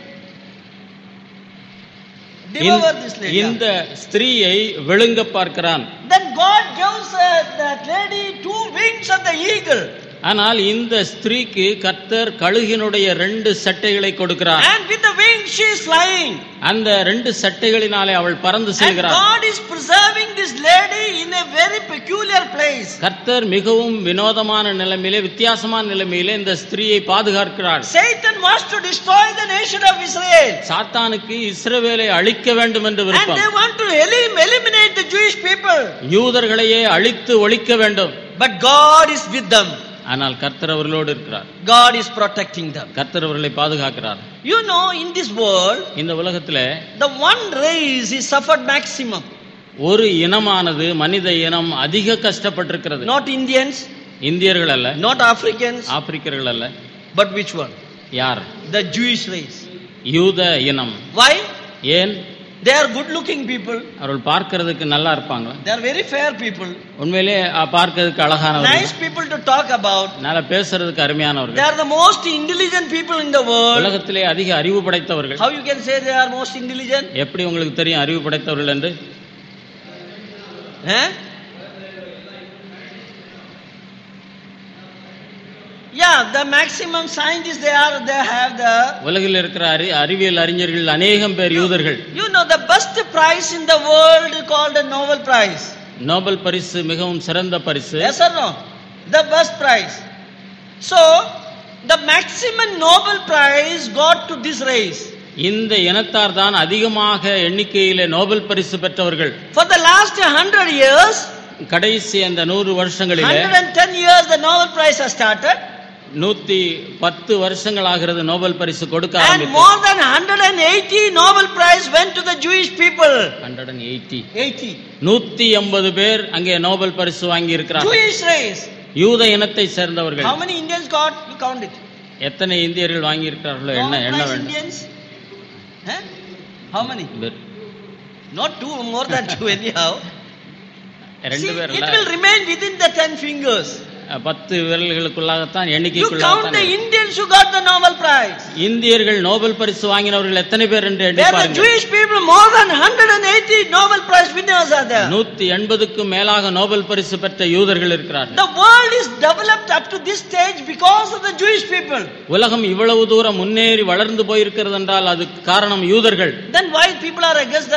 Devour this இந்த- lady. இந்த ஸ்திரீயை விழுங்க பார்க்கிறான் Then God gives uh, that lady two wings of the eagle. ஆனால் இந்த ஸ்திரீக்கு கர்த்தர் கழுகினுடைய ரெண்டு சட்டைகளை கொடுக்கிறார் And with the wings she is flying. அந்த ரெண்டு சட்டைகளினாலே அவள் பறந்து And செல்கிறார் God is preserving this lady in a very peculiar place. கர்த்தர் மிகவும் வினோதமான நிலைமையிலே வித்தியாசமான நிலைமையிலே இந்த ஸ்திரீயை பாதுகாக்கிறார் Satan wants to destroy the nation of Israel. சாத்தானுக்கு இஸ்ரவேலை அழிக்க வேண்டும் என்று And விருப்பம் they want to elim- eliminate the Jewish people. யூதர்களையே அழித்து ஒழிக்க வேண்டும் But God is with them. ஆனால் கர்த்தர் அவர்களோடு இருக்கிறார் God is protecting them. கர்த்தர் அவர்களை பாதுகாக்கிறார் You know, in this world, இந்த உலகத்திலே the one race is suffered maximum. ஒரு இனமானது மனித இனம் அதிக கஷ்டப்பட்டிருக்கிறது Not Indians, இந்தியர்கள் அல்ல not Africans, ஆப்பிரிக்கர்கள் அல்ல but which one? யார் The Jewish race. யூத இனம் Why? ஏன் They are good looking people. அவர்கள் பார்க்கிறதுக்கு நல்லா இருப்பாங்க They are very fair people. உண்மையிலே அ, பார்க்கிறதுக்கு அழகானவர்கள் Nice people to talk about. நல்லா பேசுறதுக்கு They அருமையானவர்கள் are the most intelligent people in the world. உலகத்திலே அதிக அறிவு படைத்தவர்கள் How you can say they are most intelligent? எப்படி உங்களுக்கு தெரியும் அறிவு படைத்தவர்கள் என்று Eh? Yeah, the maximum scientists they are, they have the. உலகில் இருக்கிற அறி அறிவியல் அறிஞர்கள் அநேகம் பேர் யூதர்கள் You know, the best prize in the world called the Nobel Prize. Nobel பரிசு மிகவும் சிறந்த பரிசு Yes or no? The best prize. So, the maximum Nobel Prize got to this race. இந்த இனத்தார் தான் அதிகமாக எண்ணிக்கையிலே நோபல் பரிசு பெற்றவர்கள் For the last hundred years, கடைசி அந்த நூறு வருஷங்களிலே 110 years, the Nobel Prize has started, நூத்தி பத்து வருஷங்கள் ஆகிறது நோபல் பரிசு கொடுக்க and ஆரம்பித்து more than 180 Nobel Prize went to the Jewish people. Hundred and eighty 80. நூத்தி எண்பது பேர் அங்கே நோபல் பரிசு வாங்கி இருக்கிறார் Jewish race. யூத இனத்தை சேர்ந்தவர்கள் How many Indians got? You count it. எத்தனை இந்தியர்கள் வாங்கி இருக்கிறார்களோ என்ன Nobel என்ன Prize வேண்டும் Indians? Huh? How many? பேர். Not two, more than two anyhow. ரெண்டு See, பேர் it will remain within the ten fingers. பத்து விரல்களுக்குள்ளாகத்தான் You count எண்ணிக்கைக்குள்ளாகத்தான் the இருக்கும். Indians who got the Nobel Prize. இந்தியர்கள் நோபல் பரிசு வாங்கினவர்கள் எத்தனை பேர் என்று எண்ணி There are the பாருங்கள் Jewish people, more than 180 Nobel Prize winners are there. நூத்தி எண்பதுக்கும் மேலாக நோபல் பரிசு பெற்ற யூதர்கள் இருக்கிறார்கள் The world is developed up to this stage because of the Jewish people. உலகம் இவ்வளவு தூரம் முன்னேறி வளர்ந்து போயிருக்கிறது என்றால் அது காரணம் யூதர்கள் Then why people are against them?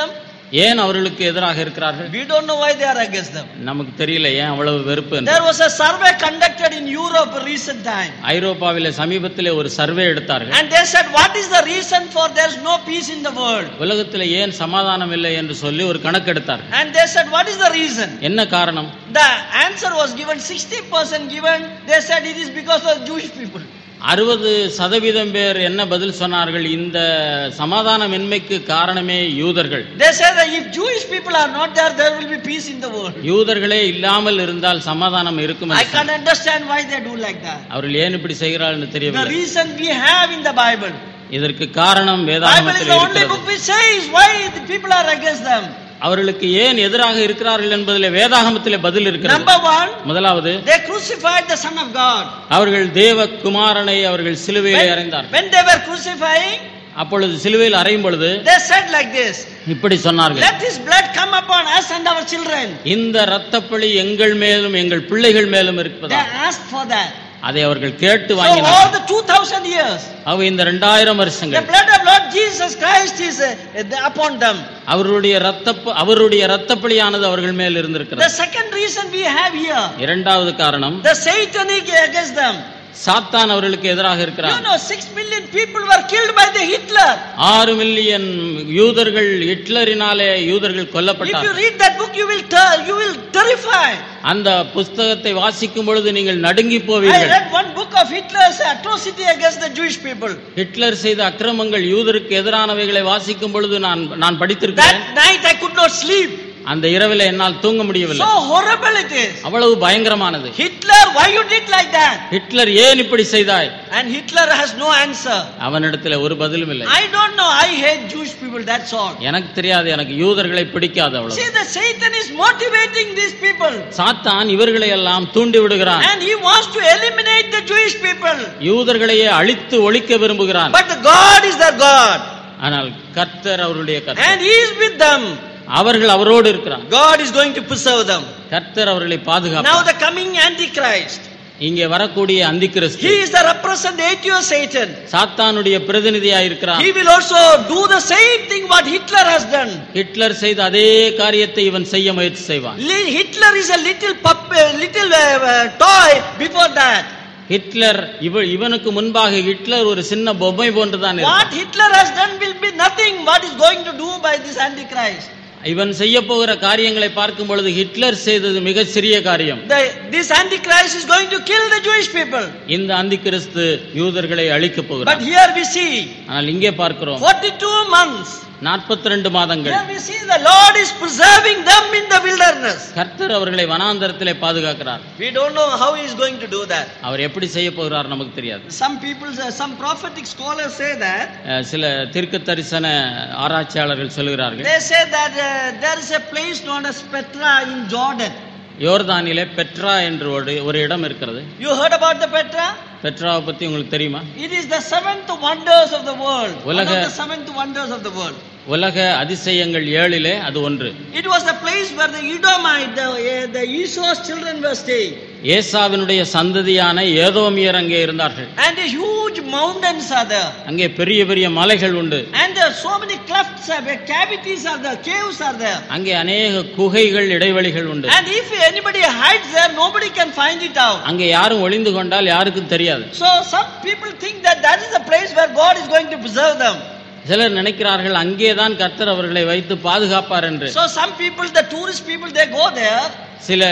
ஏன் அவர்களுக்கு எதிராக இருக்கிறார்கள் We don't know why they are against them. நமக்கு தெரியல ஏன் அவ்வளவு வெறுப்பு என்று There was a survey conducted in Europe recent time. ஐரோப்பாவிலே சமீபத்திலே ஒரு சர்வே எடுத்தார்கள் And they said, what is the reason for there's no peace in the world? உலகத்திலே ஏன் சமாதானம் இல்லை என்று சொல்லி ஒரு கணக்கு எடுத்தார்கள் And they said, what is the reason? என்ன காரணம் The answer was given, 60% given. They said it is because of Jewish people. அறுபது சதவீதம் பேர் என்ன பதில் சொன்னார்கள் இந்த சமாதானமின்மைக்கு காரணமே யூதர்கள் They said that if Jewish people are not there, there will be peace in the world. யூதர்களே இல்லாமல் இருந்தால் சமாதானம் இருக்கும் I என்று can't understand why they do like that. அவர்கள் ஏன் இப்படி செய்கிறார்கள் The தெரியவில்லை reason we have in the Bible. இதற்கு காரணம் Bible is வேதாகமத்தில் the only இருக்கிறது book which says why the people are against them. அவர்களுக்கு ஏன் எதிராக இருக்கிறார்கள் என்பதிலே வேதாகமத்திலே பதில் இருக்கிறது Number one, முதலாவது they crucified the Son of God. அவர்கள் தேவ குமாரனை அவர்கள் சிலுவையிலே அறைந்தார்கள் When they were crucifying, அப்பொழுது சிலுவையில் அறையும் பொழுது they said like this இப்படி சொன்னார்கள் Let his blood come upon us and our children. இந்த இரத்தப்பழி எங்கள் மேலும் எங்கள் பிள்ளைகள் மேலும் They இருப்பதா asked for that. அதை அவர்கள் கேட்டு So, வாங்கினார்கள் all the 2000 years, அவ இந்த இரண்டாயிரம் the வருஷங்கள் blood of Lord Jesus Christ is uh, upon them. அவருடைய ரத்த அவருடைய இரத்தப்பழியானது அவர்கள் மேல் The இருந்திருக்கிறது second reason we have here, இரண்டாவது காரணம் the satanic against them. சாத்தான் அவர்களுக்கு எதிராக You இருக்கிறார் know, six million people were killed by the Hitler. ஆறு மில்லியன் யூதர்கள் ஹிட்லரினாலே யூதர்கள் If you கொல்லப்பட்டார் read that book, you will ter- you will terrify. அந்த புஸ்தகத்தை வாசிக்கும் பொழுது நீங்கள் நடுங்கி I போவீர்கள் read one book of Hitler's atrocity against the Jewish people. Hitler செய்த அக்கிரமங்கள் யூதருக்கு எதிரானவைகளை வாசிக்கும் பொழுது நான் நான் படித்திருக்கிறேன் That night I could not sleep. அந்த இரவில் என்னால் தூங்க முடியவில்லை So horrible it is. அவ்வளவு பயங்கரமானது Hitler, why you did like that? Hitler ஏன் இப்படி செய்தாய் And Hitler has no answer. அவனிடத்துல ஒரு பதிலும் இல்லை I don't know. I hate Jewish people. That's all. எனக்கு தெரியாது எனக்கு யூதர்களை பிடிக்காது அவ்வளவு See, the Satan is motivating these people. சாத்தான் இவர்களை எல்லாம் தூண்டி விடுகிறான் And he wants to eliminate the Jewish people. யூதர்களையே அழித்து ஒழிக்க விரும்புகிறான் But the God is their God. ஆனால் கர்த்தர் அவருடைய கர்த்தர் And he is with them. அவர்கள் அவரோடு இருக்கிறார் God is going to preserve them. கர்த்தர் அவர்களை Now பாதுகாப்பார் the coming Antichrist. இங்கே வரக்கூடிய அந்திக்கிறிஸ்து He is the representative of Satan. சாத்தானுடைய பிரதிநிதியாய் இருக்கிறான் He will also do the same thing what Hitler has done. Hitler செய்த அதே காரியத்தை இவன் செய்ய முயற்சி செய்வான் Li- Hitler is a little pup, uh, little uh, uh, toy before that. Hitler இவ இவனுக்கு முன்பாக ஹிட்லர் ஒரு சின்ன பொம்மை போன்றுதான் What இருப்பான். Hitler has done will be nothing. What is going to do by this Antichrist? இவன் செய்ய போகிற காரியங்களை பார்க்கும் பொழுது ஹிட்லர் செய்தது மிக சிறிய காரியம் The, this Antichrist is going to kill the Jewish people. இந்த அந்திக்கிறிஸ்து யூதர்களை அழிக்கப் But போகிறார் here we see ஆனால் இங்கே பார்க்கிறோம் 42 months. நாற்பத்தி ரெண்டு மாதங்கள் Here we see the Lord is preserving them in the wilderness. கர்த்தர் அவர்களை வனாந்தரத்திலே பாதுகாக்கிறார் We don't know how he is going to do that. அவர் எப்படி செய்ய போகிறார் நமக்கு தெரியாது Some people, say- some prophetic scholars say that. அஹ் சில தீர்க்க தரிசன ஆராய்ச்சியாளர்கள் சொல்கிறார்கள் They say that uh, there is a place known as Petra in Jordan. யோர்தானிலே பெட்ரா என்று ஒரு ஒரு இடம் இருக்கிறது You heard about the Petra? பெட்ராவை பத்தி உங்களுக்கு தெரியுமா It is the seventh wonders of the world. One of உலக- the seventh wonders of the world. உலக அதிசயங்கள் ஏழிலே அது ஒன்று It was the place where the Edomite, the, uh, the Esau's children were staying. ஏசாவினுடைய சந்ததியான ஏதோமியர் அங்கே இருந்தார்கள் And the huge mountains are there. அங்கே பெரிய பெரிய மலைகள் உண்டு And there are so many clefts are there, cavities are there, caves are there. அங்கே அநேக குகைகள் இடைவெளிகள் உண்டு And if anybody hides there, nobody can find it out. அங்கே யாரும் ஒளிந்து கொண்டால் யாருக்கும் தெரியாது So some people think that that is the place where God is going to preserve them. சிலர் நினைக்கிறார்கள் அங்கேதான் கர்த்தர் அவர்களை வைத்து பாதுகாப்பார் என்று So some people, the tourist people, they go there. சில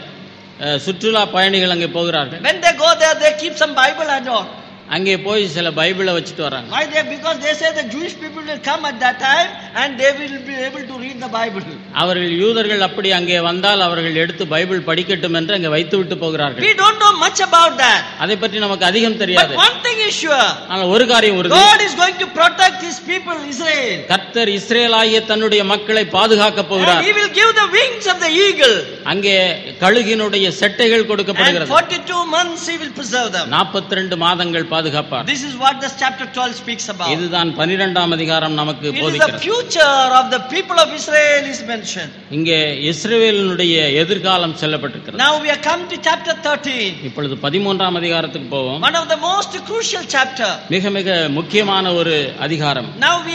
அஹ், சுற்றுலா பயணிகள் அங்கே போகிறார்கள் When they go there, they keep some Bible and all. அங்கே போய் சில பைபிளை வச்சுட்டு வராங்க Why they? Because they say the Jewish people will come at that time and they will be able to read the Bible. அவர்கள் யூதர்கள் அப்படி அங்கே வந்தால் அவர்கள் எடுத்து பைபிள் படிக்கட்டும் என்று அங்கே வைத்து விட்டு போகிறார்கள் We don't know much about that. அதை பற்றி நமக்கு அதிகம் But தெரியாது one thing is sure. ஆனால் ஒரு காரியம் உறுதி God is going to protect his people, Israel. கர்த்தர் இஸ்ரேலாகிய தன்னுடைய மக்களை பாதுகாக்க And போகிறார் he will give the wings of the eagle. அங்கே கழுகினுடைய செட்டைகள் And கொடுக்கப்படுகிறது 42 months he will preserve them. நாற்பத்தி ரெண்டு மாதங்கள் பாதுகாப்பார் This is what this chapter 12 speaks about. இதுதான் பனிரெண்டாம் அதிகாரம் நமக்கு It is the போதிக்கிறது future of the people of Israel is mentioned. இங்கே இஸ்ரேலினுடைய எதிர்காலம் சொல்லப்பட்டிருக்கிறது Now we have come to chapter 13. இப்பொழுது பதிமூன்றாம் அதிகாரத்துக்கு போவோம் One of the most crucial chapter. மிக மிக முக்கியமான ஒரு அதிகாரம் Now we have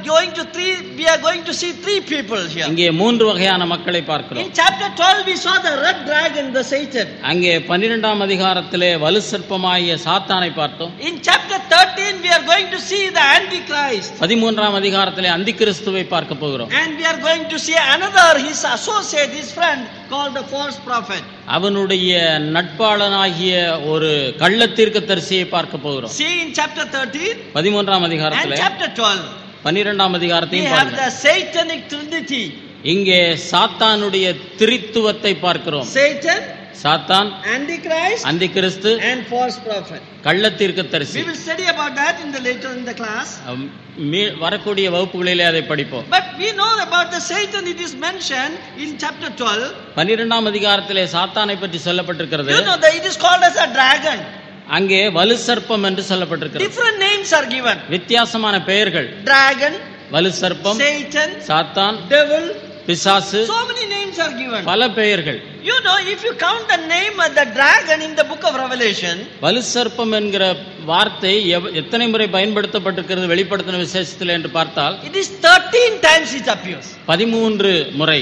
going to three, we are going to see three people here. இங்கே மூன்று வகையான மக்களை பார்க்கிறோம் In chapter 12, we saw the red dragon, the Satan. அங்கே பன்னிரெண்டாம் அதிகாரத்திலே வலு சர்ப்பமாகிய சாத்தானை பார்த்தோம் In chapter 13, we are going to see the Antichrist. பதிமூன்றாம் அதிகாரத்திலே அந்திகிறிஸ்துவை பார்க்க போகிறோம் And we are going to see another, his associate, his friend, called the false prophet. அவனுடைய நட்பாளனாகிய ஒரு கள்ளத்தீர்க்க தரிசியை பார்க்க போகிறோம் See in chapter 13 பதிமூன்றாம் and அதிகாரத்திலே chapter 12, பன்னிரெண்டாம் we அதிகாரத்தையும் have பாருங்க the satanic trinity. இங்கே சாத்தானுடைய திரித்துவத்தை பார்க்கிறோம் Satan, சாத்தான் Antichrist, அந்திகிறிஸ்து and false prophet. கள்ளத்தீர்க்க We தரிசி will study about that in the later in the class. Um, மீ- வரக்கூடிய வகுப்புகளிலே அதை படிப்போம் But we know about the Satan, it is mentioned in chapter 12. பன்னிரெண்டாம் அதிகாரத்திலே சாத்தானை பற்றி சொல்லப்பட்டிருக்கிறது You know that it is called as a dragon. அங்கே வலு சர்ப்பம் என்று சொல்லப்பட்டிருக்கிறது Different names are given. வித்தியாசமான பெயர்கள் Dragon, வலு சர்ப்பம் Satan, சாத்தான் devil. பிசாசு So many names are given. பல பெயர்கள் You know, if you count the name of the dragon in the book of Revelation, வலு சர்ப்பம் என்கிற வார்த்தை எவ்- எத்தனை முறை பயன்படுத்தப்பட்டிருக்கிறது வெளிப்படுத்தின விசேஷத்தில் என்று பார்த்தால் it is 13 times it appears. பதிமூன்று முறை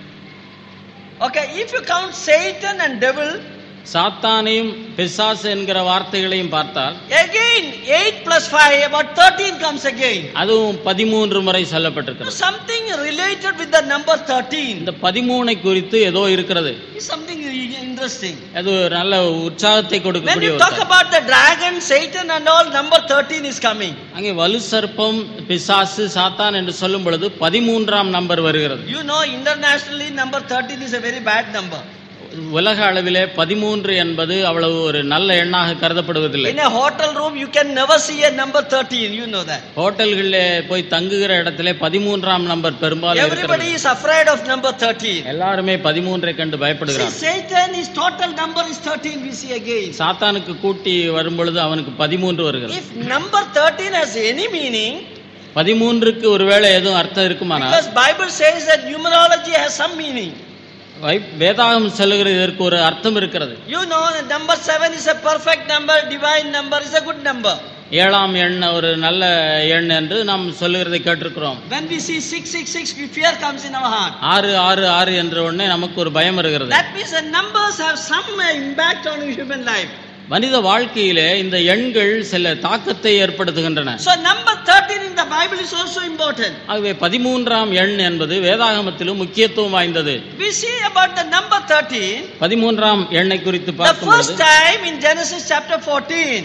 Okay, if you count Satan and devil, சாத்தானையும் பிசாசு என்கிற வார்த்தைகளையும் பார்த்தால் again 8 plus 5, about 13 comes again. அதுவும் பதிமூன்று முறை சொல்லப்பட்டிருக்கிறது Something related with the number 13 இந்த பதிமூனை குறித்து ஏதோ இருக்கிறது is something interesting. அது ஒரு நல்ல உற்சாகத்தை When கொடுக்கக்கூடிய you ஒரு talk காரியம். about the dragon, Satan and all, number 13 is coming. அங்கே வலு சர்ப்பம் பிசாசு சாத்தான் என்று சொல்லும் பொழுது பதிமூன்றாம் நம்பர் வருகிறது You know, internationally, number 13 is a very bad number. உலக அளவிலே பதிமூன்று என்பது அவ்வளவு ஒரு நல்ல எண்ணாக கருதப்படுவதில்லை In a hotel room, you can never see a number 13. You know that. ஹோட்டல்களிலே போய் தங்குகிற இடத்திலே பதிமூன்றாம் நம்பர் பெரும்பாலும் Everybody இருக்கிறது is afraid of number 13. எல்லாருமே பதிமூன்றை கண்டு See, பயப்படுகிறார் Satan, his total number is 13, we see again. சாத்தானுக்கு கூட்டி வரும் பொழுது அவனுக்கு பதிமூன்று வருகிறது If number 13 has any meaning, பதிமூன்றுக்கு ஒருவேளை எதுவும் அர்த்தம் இருக்குமானால் because Bible says that numerology has some meaning. வை- வேதாகம் சொல்லுகிற இதற்கு ஒரு அர்த்தம் இருக்கிறது You know, that number 7 is a perfect number, divine number, is a good number. ஏழாம் எண் ஒரு நல்ல எண் என்று நாம் சொல்லுகிறதை கேட்டிருக்கிறோம் When we see 666, fear comes in our heart. ஆறு ஆறு ஆறு என்ற உடனே நமக்கு ஒரு பயம் வருகிறது That means the numbers have some uh, impact on human life. மனித வாழ்க்கையிலே இந்த எண்கள் சில தாக்கத்தை ஏற்படுத்துகின்றன So number 13 in the Bible is also important. ஆகவே பதிமூன்றாம் எண் என்பது வேதாகமத்திலும் முக்கியத்துவம் வாய்ந்தது We see about the number 13 பதிமூன்றாம் எண்ணை குறித்து the பார்க்கும்போது first time in Genesis chapter 14.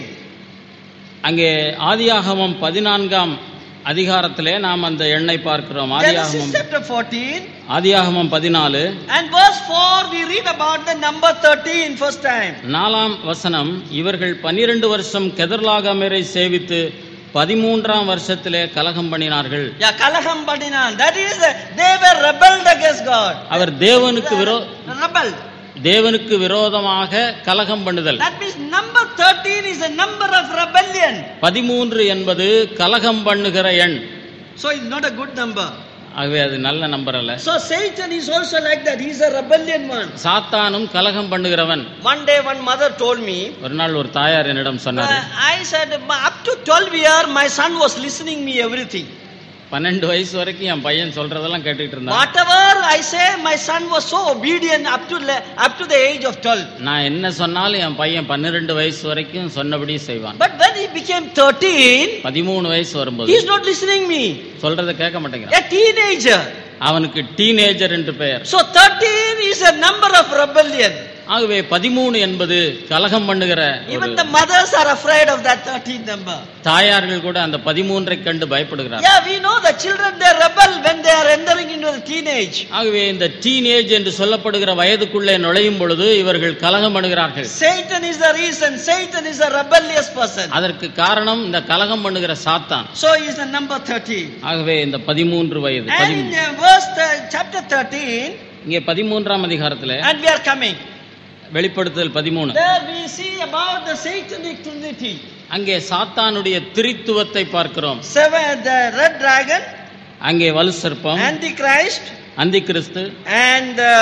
அங்கே ஆதியாகமம் பதினான்காம் அதிகாரத்திலே நாம் அந்த எண்ணை பார்க்கிறோம் Genesis ஆதியாகமம் chapter 14 ஆதியாகமம் பதினாலு and verse 4 we read about the number 13 first time. நாலாம் வசனம் இவர்கள் பன்னிரண்டு வருஷம் கெதர்லாகமரை சேவித்து பதிமூன்றாம் வருஷத்திலே கலகம் பண்ணினார்கள் Yeah, Kalaham Badinan. That is, uh, they were rebelled against God. அவர் தேவனுக்கு விரோ Rebelled. தேவனுக்கு விரோதமாக கலகம் பண்ணுதல் That means number 13 is a number of rebellion. பதிமூன்று என்பது கலகம் பண்ணுகிற எண் So it's not a good number. ஆகவே அது நல்ல நம்பர் அல்ல So Satan is also like that. He's a rebellion one. சாத்தானும் கலகம் பண்ணுகிறவன் One day one mother told me, ஒரு நாள் ஒரு தாயார் என்னிடம் சொன்னார் uh, I said, "Ma, up to 12 year, my son was listening me everything. பன்னெண்டு வயசு வரைக்கும் என் பையன் சொல்றதெல்லாம் கேட்டுக்கிட்டு இருந்தான் Whatever I say, my son was so obedient up to, le- up to the age of 12. நான் என்ன சொன்னாலும் என் பையன் பன்னிரெண்டு வயசு வரைக்கும் சொன்னபடி செய்வான் But when he became 13, பதிமூணு வயசு வரும்போது he's not listening me. சொல்றத கேட்க மாட்டேங்கிறான் A teenager. அவனுக்கு டீனேஜர் என்று பெயர் So 13 is a number of rebellion. ஆகவே பதிமூணு என்பது கலகம் பண்ணுகிற ஒரு Even the mothers are afraid of that 13 number. தாயார்கள் கூட அந்த பதிமூன்றை கண்டு பயப்படுகிறார் Yeah, we know the children they rebel when they are entering into the teenage. ஆகவே இந்த டீனேஜ் என்று சொல்லப்படுகிற வயதுக்குள்ளே நுழையும் பொழுது இவர்கள் கலகம் பண்ணுகிறார்கள் Satan is the reason. Satan is a rebellious person. அதற்கு காரணம் இந்த கலகம் பண்ணுகிற சாத்தான் So he is the number 13. ஆகவே இந்த பதிமூன்று வயது And in பதிமூன்று uh, verse th- chapter 13, இங்கே பதிமூன்றாம் அதிகாரத்துல and we are coming. வெளிப்படுத்துதல் பதிமூணு There we see about the satanic trinity. அங்கே சாத்தானுடைய திரித்துவத்தை பார்க்கிறோம் Seven, the red dragon, அங்கே வலு சர்ப்பம் Antichrist, அந்தி கிறிஸ்து and uh,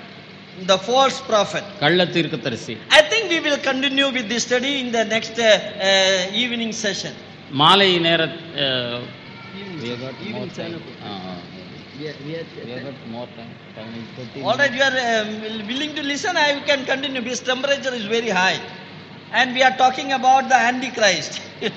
the false prophet. கள்ள தீர்க்கதரிசி I think we will continue with this study in the next uh, uh, evening session. மாலை நேர அஹ், We have got more time. Ah, ah. We are- we are- We have got more time. Time is 13 All right, you are um, willing to listen, I can continue because temperature is very high. And we are talking about the Antichrist.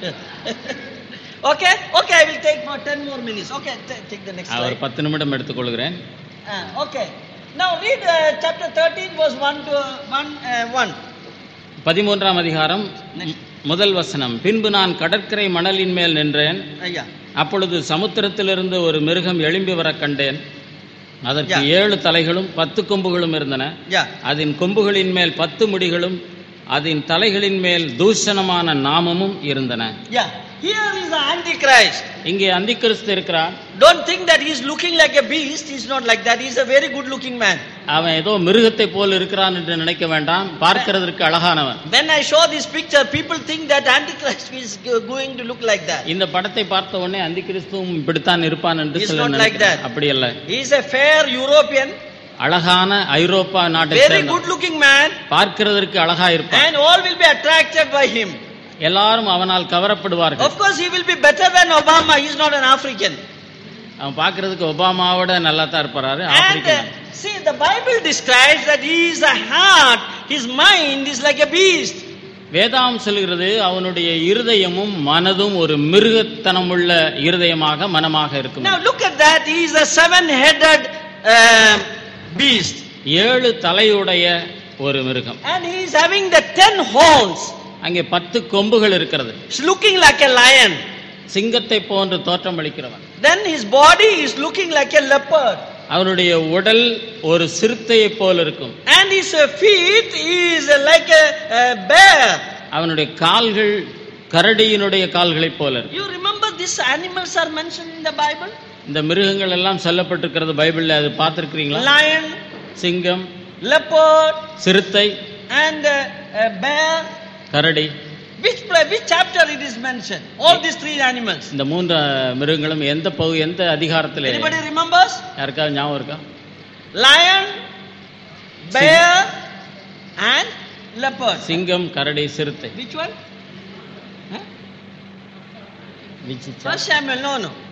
okay, okay, I will take for 10 more minutes. Okay, ta- take the next நான் ஒரு slide. பத்து நிமிடம் எடுத்துக்கொள்கிறேன் Ah, okay. Now read uh, chapter 13, verse 1 to 1. Uh, 1. பதிமூன்றாம் அதிகாரம் Next. முதல் வசனம் பின்பு நான் கடற்கரை மணலின் மேல் நின்றேன் Uh, yeah. அப்பொழுது சமுத்திரத்திலிருந்து ஒரு மிருகம் எழும்பி வர கண்டேன் அதற்கு Yeah. ஏழு தலைகளும் பத்து கொம்புகளும் இருந்தன Yeah. அதன் கொம்புகளின் மேல் பத்து முடிகளும் அதன் தலைகளின் மேல் தூஷணமான நாமமும் இருந்தன Yeah. Here is the Antichrist. இங்கே அந்திக்கிறிஸ்து இருக்கிறான் Don't think that he is looking like a beast. He's not like that. He's a very good looking man. அவன் ஏதோ மிருகத்தை போல் இருக்கிறான் என்று நினைக்க வேண்டாம் பார்க்கிறதற்கு அழகானவன் When I show this picture, people think that Antichrist is go- going to look like that. இந்த படத்தை பார்த்த உடனே அந்திக்கிறிஸ்துவும் இப்படித்தான் இருப்பான் என்று He's சிலர் not like நினைக்கிறார். that. அப்படி அல்ல He is a fair European, அழகான ஐரோப்பா நாட்டை very சேர்ந்தவன். good looking man, பார்க்கிறதற்கு அழகா இருப்பான் and all will be attracted by him. எல்லாரும் அவனால் கவரப்படுவார்கள் Of course, he will be better than Obama. He's not an African. அவன் பார்க்கிறதுக்கு ஒபாமாவோட நல்லா தான் இருப்பாரு And uh, African see, the Bible describes that he is a heart, his mind is like a beast. வேதாம் சொல்கிறது அவனுடைய இருதயமும் மனதும் ஒரு மிருகத்தனமுள்ள இருதயமாக மனமாக இருக்கும் Now look at that. He is a seven-headed um, beast, ஏழு தலையுடைய ஒரு மிருகம் and he is having the ten horns. அங்கே பத்து கொம்புகள் இருக்கிறது He's looking like a lion. சிங்கத்தை போன்று தோற்றம் அளிக்கிறவன் Then his body is looking like a leopard. அவனுடைய உடல் ஒரு சிறுத்தையை போல் இருக்கும் And his uh, feet is uh, like a, a bear. அவனுடைய கால்கள் கரடியினுடைய கால்களைப் போல இருக்கும் You remember these animals are mentioned in the Bible? இந்த மிருகங்கள் எல்லாம் சொல்லப்பட்டிருக்கிறது பைபிள்ல அது பார்த்திருக்கிறீங்களா Lion, சிங்கம் leopard, சிறுத்தை and uh, a bear. கரடி Which, pla- which chapter it is mentioned? All these three animals. இந்த மூன்று மிருகங்களும் எந்த பகு எந்த அதிகாரத்தில் Anybody remembers? யாருக்காவது ஞாபகம் இருக்கா Lion, bear, and leopard. சிங்கம் கரடி சிறுத்தை Which one? Huh? Which is- First Samuel, no, no.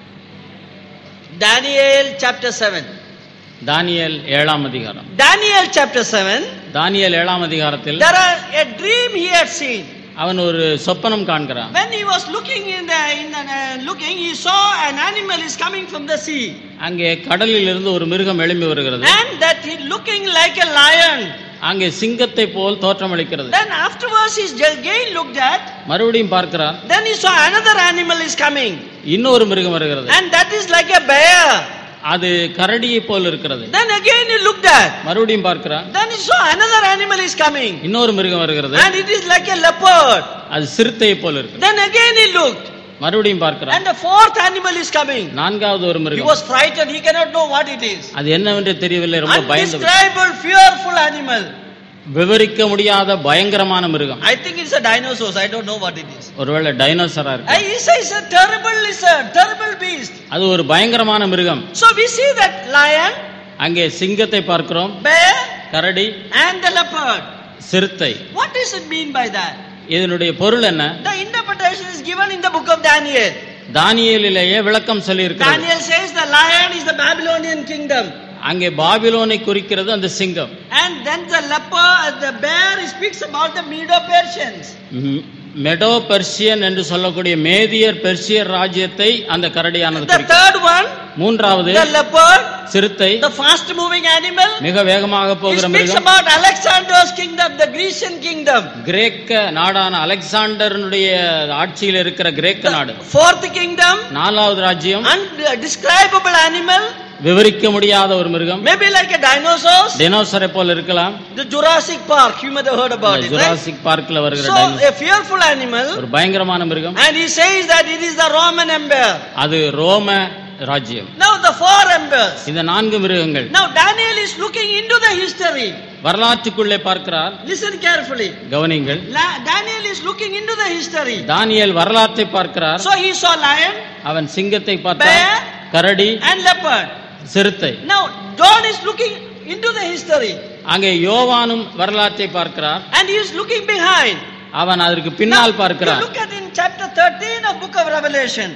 Daniel chapter 7. தானியேல் ஏழாம் அதிகாரம் Daniel chapter 7. தானியேல் ஏழாம் அதிகாரத்தில் There are a dream he had seen. அவன் ஒரு சொப்பனம் காண்கிறான் When he was looking in the, in the uh, looking, he saw an animal is coming from the sea, அங்கே கடலில் இருந்து ஒரு மிருகம் எழும்பி வருகிறது and that he looking like a lion. அங்கே சிங்கத்தை போல் தோற்றமளிக்கிறது Then afterwards, he again looked at. மறுபடியும் பார்க்கிறான் Then he saw another animal is coming, இன்னொரு மிருகம் வருகிறது and that is like a bear. அது கரடியை போல் இருக்கிறது Then again he looked at. மறுபடியும் பார்க்கிறான் Then he saw another animal is coming, இன்னொரு மிருகம் வருகிறது and it is like a leopard. அது சிறுத்தையை போல் இருக்கு Then again he looked, மறுபடியும் பார்க்கிறான் and the fourth animal is coming. நான்காவது ஒரு He மிருகம் was frightened; he cannot know what it is. அது என்னவென்று தெரியவில்லை ரொம்ப பயந்து Undescribable, fearful animal. விவரிக்க முடியாத பயங்கரமான மிருகம் I think it's a dinosaur. I don't know what it is. ஒருவேளை டைனோசரா இருக்கு I, he says a terrible lizard, terrible beast. அது ஒரு பயங்கரமான மிருகம் So we see that lion, அங்கே சிங்கத்தை பார்க்கிறோம் bear, கரடி and the leopard. சிறுத்தை What does it mean by that? இதனுடைய பொருள் என்ன The interpretation is given in the book of Daniel. தானியேலிலேயே விளக்கம் சொல்லி இருக்கிறது Daniel says the lion is the Babylonian kingdom. அங்கே பாபிலோனை குறிக்கிறது அந்த சிங்கம் And then the leopard, the bear speaks about the Medo-Persians. ம், மெடோ பெர்சியன் என்று சொல்லக்கூடிய மேதியர் பெர்சியர் ராஜ்யத்தை அந்த கரடியானது The குறிக்கிறது third one, மூன்றாவது the leopard, சிறுத்தை the fast moving animal, மிக வேகமாக it போகிற speaks மிருகம் about Alexander's kingdom, the Grecian kingdom. கிரேக்க நாடான அலெக்சாண்டர்னுடைய ஆட்சியில் இருக்கிற கிரேக்க நாடு The fourth kingdom, நாலாவது ராஜ்யம் undescribable animal, விவரிக்க முடியாத ஒரு மிருகம் maybe like a dinosaurs. டினோசரை போல இருக்கலாம் The Jurassic Park, you might have heard about it, right? Jurassic பார்க்ல வருகிற So, dinosaur a fearful animal, ஒரு பயங்கரமான மிருகம் and he says that it is the Roman Empire. அது ரோம ராஜ்யம் Now, the four empires. இந்த நான்கு மிருகங்கள் Now, Daniel is looking into the history. வரலாற்றுக்குள்ளே பார்க்கிறார் Listen carefully. கவனிங்கள் La- Daniel is looking into the history. தானியேல் வரலாற்றை பார்க்கிறார் So, he saw lion அவன் சிங்கத்தை பார்த்தார் Bear. கரடி and leopard. சிறுத்தை Now, John is looking into the history, அங்கே யோவானும் வரலாற்றை பார்க்கிறார் and he is looking behind. அவன் அதற்கு பின்னால் Now, பார்க்கிறான் you look at in chapter 13 of book of Revelation.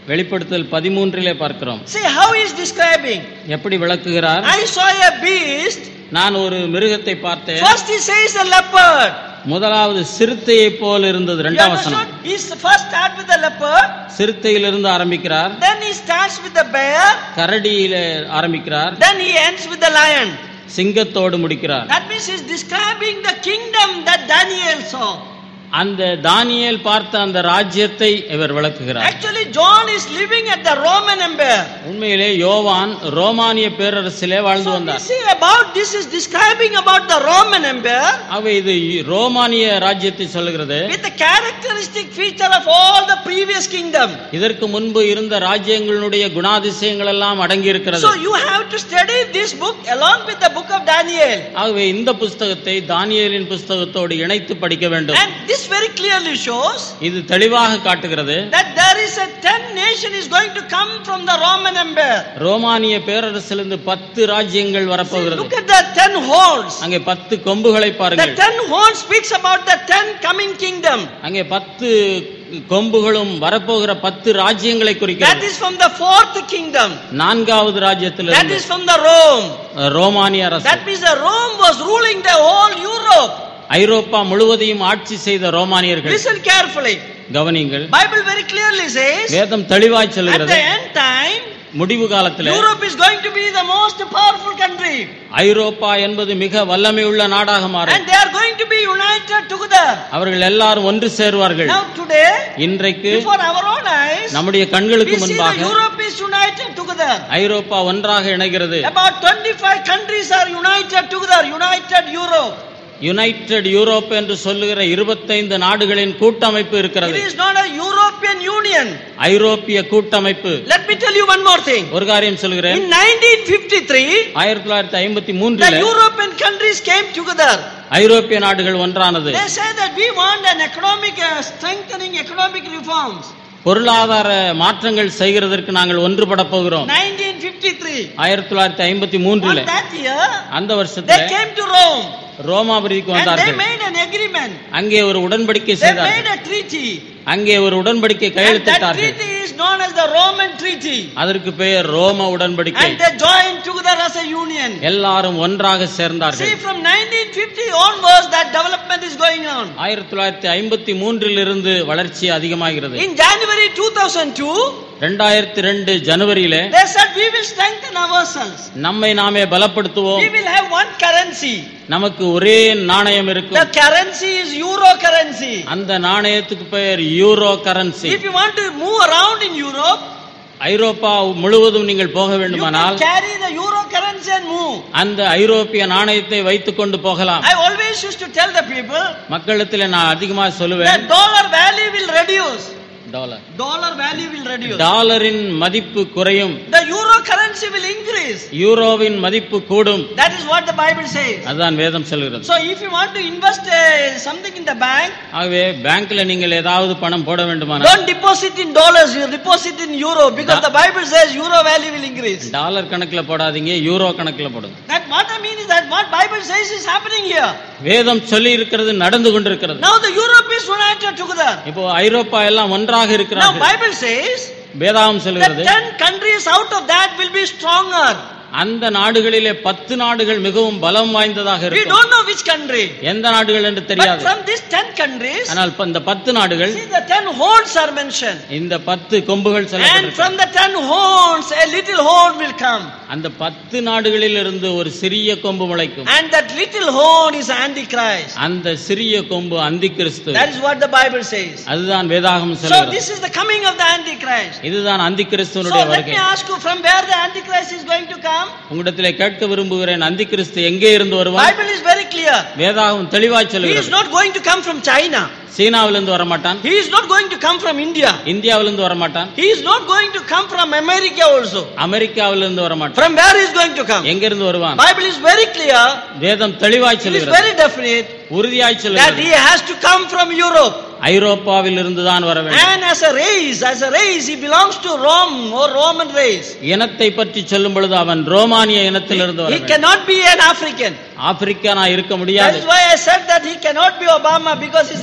வெளிப்படுத்தல் பதிமூன்றிலே பார்க்கிறோம் See how he is describing. எப்படி விளக்குகிறார் I saw a beast. நான் ஒரு மிருகத்தை பார்த்தேன் First he says a leopard. முதலாவது சிறுத்தையை போல் இருந்தது You இரண்டாம் வசனம் understood? He first start with the leopard. சிறுத்தையிலிருந்து ஆரம்பிக்கிறார் Then he starts with the bear. கரடியில ஆரம்பிக்கிறார் Then he ends with the lion. சிங்கத்தோடு முடிக்கிறார் That means he's describing the kingdom that Daniel saw. அந்த தானியேல் பார்த்த அந்த ராஜ்யத்தை இவர் விளக்குகிறார் Actually, John is living at the Roman Empire. உண்மையிலே யோவான் ரோமானிய பேரரசிலே வாழ்ந்து So we வந்தார் see about this is describing about the Roman Empire அவை இது ரோமானிய ராஜ்யத்தை சொல்லுகிறது with the characteristic feature of all the previous kingdom. இதற்கு முன்பு இருந்த ராஜ்யங்களுடைய குணாதிசயங்கள் எல்லாம் அடங்கி இருக்கிறது So you have to study this book along with the book of Daniel. ஆகவே இந்த புஸ்தகத்தை தானியேலின் புஸ்தகத்தோடு இணைத்து படிக்க வேண்டும் And this very clearly shows இது தெளிவாக காட்டுகிறது that there is a ten nation is going to come from the Roman Empire. ரோமானிய பேரரசிலிருந்து பத்து ராஜ்யங்கள் See, வரப்போகிறது look at the ten horns. அங்கே பத்து கொம்புகளை The பாருங்கள் ten horns speaks about the ten coming kingdom. அங்கே பத்து கொம்புகளும் வரப்போகிற பத்து ராஜ்யங்களை That குறிக்கிறது is from the fourth kingdom. நான்காவது That ராஜ்யத்திலிருந்து is from the Rome. ரோமானிய அரசு That means the Rome was ruling the whole Europe. ஐரோப்பா முழுவதையும் ஆட்சி செய்த ரோமானியர்கள் Listen carefully. கவனிங்கள் Bible very clearly says வேதம் தெளிவாய் at சொல்கிறது the end time முடிவு காலத்துல Europe is going to be the most powerful country ஐரோப்பா என்பது மிக வல்லமையுள்ள நாடாக மாறும் and they are going to be united together. அவர்கள் எல்லாரும் ஒன்று சேருவார்கள் Now today இன்றைக்கு before our own eyes நம்முடைய we கண்களுக்கு see the முன்பாக Europe is united together. ஐரோப்பா ஒன்றாக இணைகிறது About 25 countries are united together, united Europe. United Europe என்று சொல்லுகிற இருபத்தைந்து நாடுகளின் கூட்டமைப்பு It இருக்கிறது is not a European Union. ஐரோப்பிய கூட்டமைப்பு Let me tell you one more thing. ஒரு காரியம் சொல்கிறேன் In 1953, ஆயிரத்தி தொள்ளாயிரத்தி ஐம்பத்தி the மூன்றில் European countries came together. ஐரோப்பிய நாடுகள் ஒன்றானது They say that we want an economic uh, strengthening economic reforms. பொருளாதார மாற்றங்கள் செய்கிறதற்கு நாங்கள் ஒன்றுபட போகிறோம் 1953. ஆயிரத்தி தொள்ளாயிரத்தி ஐம்பத்தி On மூன்றில் that year, அந்த they வருஷத்துல came to Rome ரோமாபுரிக்கு and they வந்தார்கள் made an agreement. அங்கே ஒரு உடன்படிக்கை They செய்தார்கள் made a treaty. அங்கே ஒரு உடன்படிக்கை And that கையெழுத்திட்டார்கள் treaty is known as the Roman Treaty. அதற்கு பெயர் ரோம உடன்படிக்கை And they joined together as a union. எல்லாரும் ஒன்றாக சேர்ந்தார்கள் See, from 1950 onwards, that development is going on. ஆயிரத்தி தொள்ளாயிரத்தி ஐம்பத்தி மூன்றில் இருந்து வளர்ச்சி அதிகமாகிறது In January 2002, ரெண்டாயிரத்தி ரெண்டு ஜனவரியில they said we will strengthen ourselves. நம்மை நாமே பலப்படுத்துவோம் We will have one currency. நமக்கு ஒரே நாணயம் The இருக்கும் currency is euro currency. அந்த நாணயத்துக்கு பெயர் euro currency If you want to move around in Europe, ஐரோப்பா முழுவதும் நீங்கள் போக you வேண்டுமானால் can carry the euro currency and move. அந்த ஐரோப்பிய நாணயத்தை வைத்துக் கொண்டு போகலாம் I always used to tell the people மக்களிடத்தில் நான் அதிகமா சொல்லுவேன் that dollar value will reduce. Dollar Dollar value will reduce. டாலரின் மதிப்பு குறையும் The euro currency will increase. யூரோவின் மதிப்பு கூடும் That is what the Bible says. அதுதான் வேதம் சொல்கிறது So if you want to invest uh, something in the bank, ஆகவே பேங்க்ல நீங்கள் ஏதாவது பணம் போட வேண்டுமானால் don't deposit in dollars, you deposit in euro because the Bible says euro value will increase. Dollar கணக்குல போடாதீங்க யூரோ கணக்குல போடுங்க That what I mean is that what Bible says is happening here. வேதம் சொல்லி இருக்கிறது நடந்து கொண்டிருக்கிறது Now the Europe is united together. இப்போ ஐரோப்பா எல்லாம் ஒன்றாக Now இருக்கிறார்கள் Bible says வேதாகம் that சொல்கிறது ten countries out of that will be stronger. அந்த நாடுகளிலே பத்து நாடுகள் மிகவும் பலம் வாய்ந்ததாக We இருக்கும் don't know which country. எந்த நாடுகள் என்று But தெரியாது from these ten countries, ஆனால் இப்ப இந்த பத்து நாடுகள் see the ten horns are mentioned. இந்த பத்து கொம்புகள் And சொல்லப்பட்டிருக்கு from the ten horns, a little horn will come. அந்த பத்து நாடுகளில் இருந்து ஒரு சிறிய கொம்பு முளைக்கும் And that little horn is Antichrist. அந்த சிறிய கொம்பு அந்தி கிறிஸ்து That is what the Bible says. அதுதான் வேதாகம் So சொல்கிறது this is the coming of the Antichrist. இதுதான் அந்தி So கிறிஸ்துவனுடைய let me வருகை ask you from where the Antichrist is going to come? உங்களிடத்திலே கேட்க விரும்புகிறேன் அந்தி கிறிஸ்து எங்கே இருந்து வருவான் Bible is very clear. வேதாகம் தெளிவாய் He is சொல்லுகிறது not going to come from China. சீனாவிலிருந்து வரமாட்டான் He is not going to come from India. இந்தியாவிலிருந்து வரமாட்டான் He is not going to come from America also. அமெரிக்காவிலிருந்து வரமாட்டான் From where he is going to come? எங்கிருந்து வருவான் Bible is very clear. வேதம் தெளிவாய் It is சொல்லுகிறது very definite உறுதியாய் that சொல்லுகிறது he has to come from Europe. ஐரோப்பாவில் இருந்துதான் வர வேண்டும் And as a race, as a race, he belongs to Rome or Roman race. இனத்தை பற்றி சொல்லும் பொழுது அவன் ரோமானிய இனத்திலிருந்து வர He வேண்டும் cannot be an African. ஆப்பிரிக்கானா இருக்க That முடியாது is why I said that he cannot be Obama because he's an African.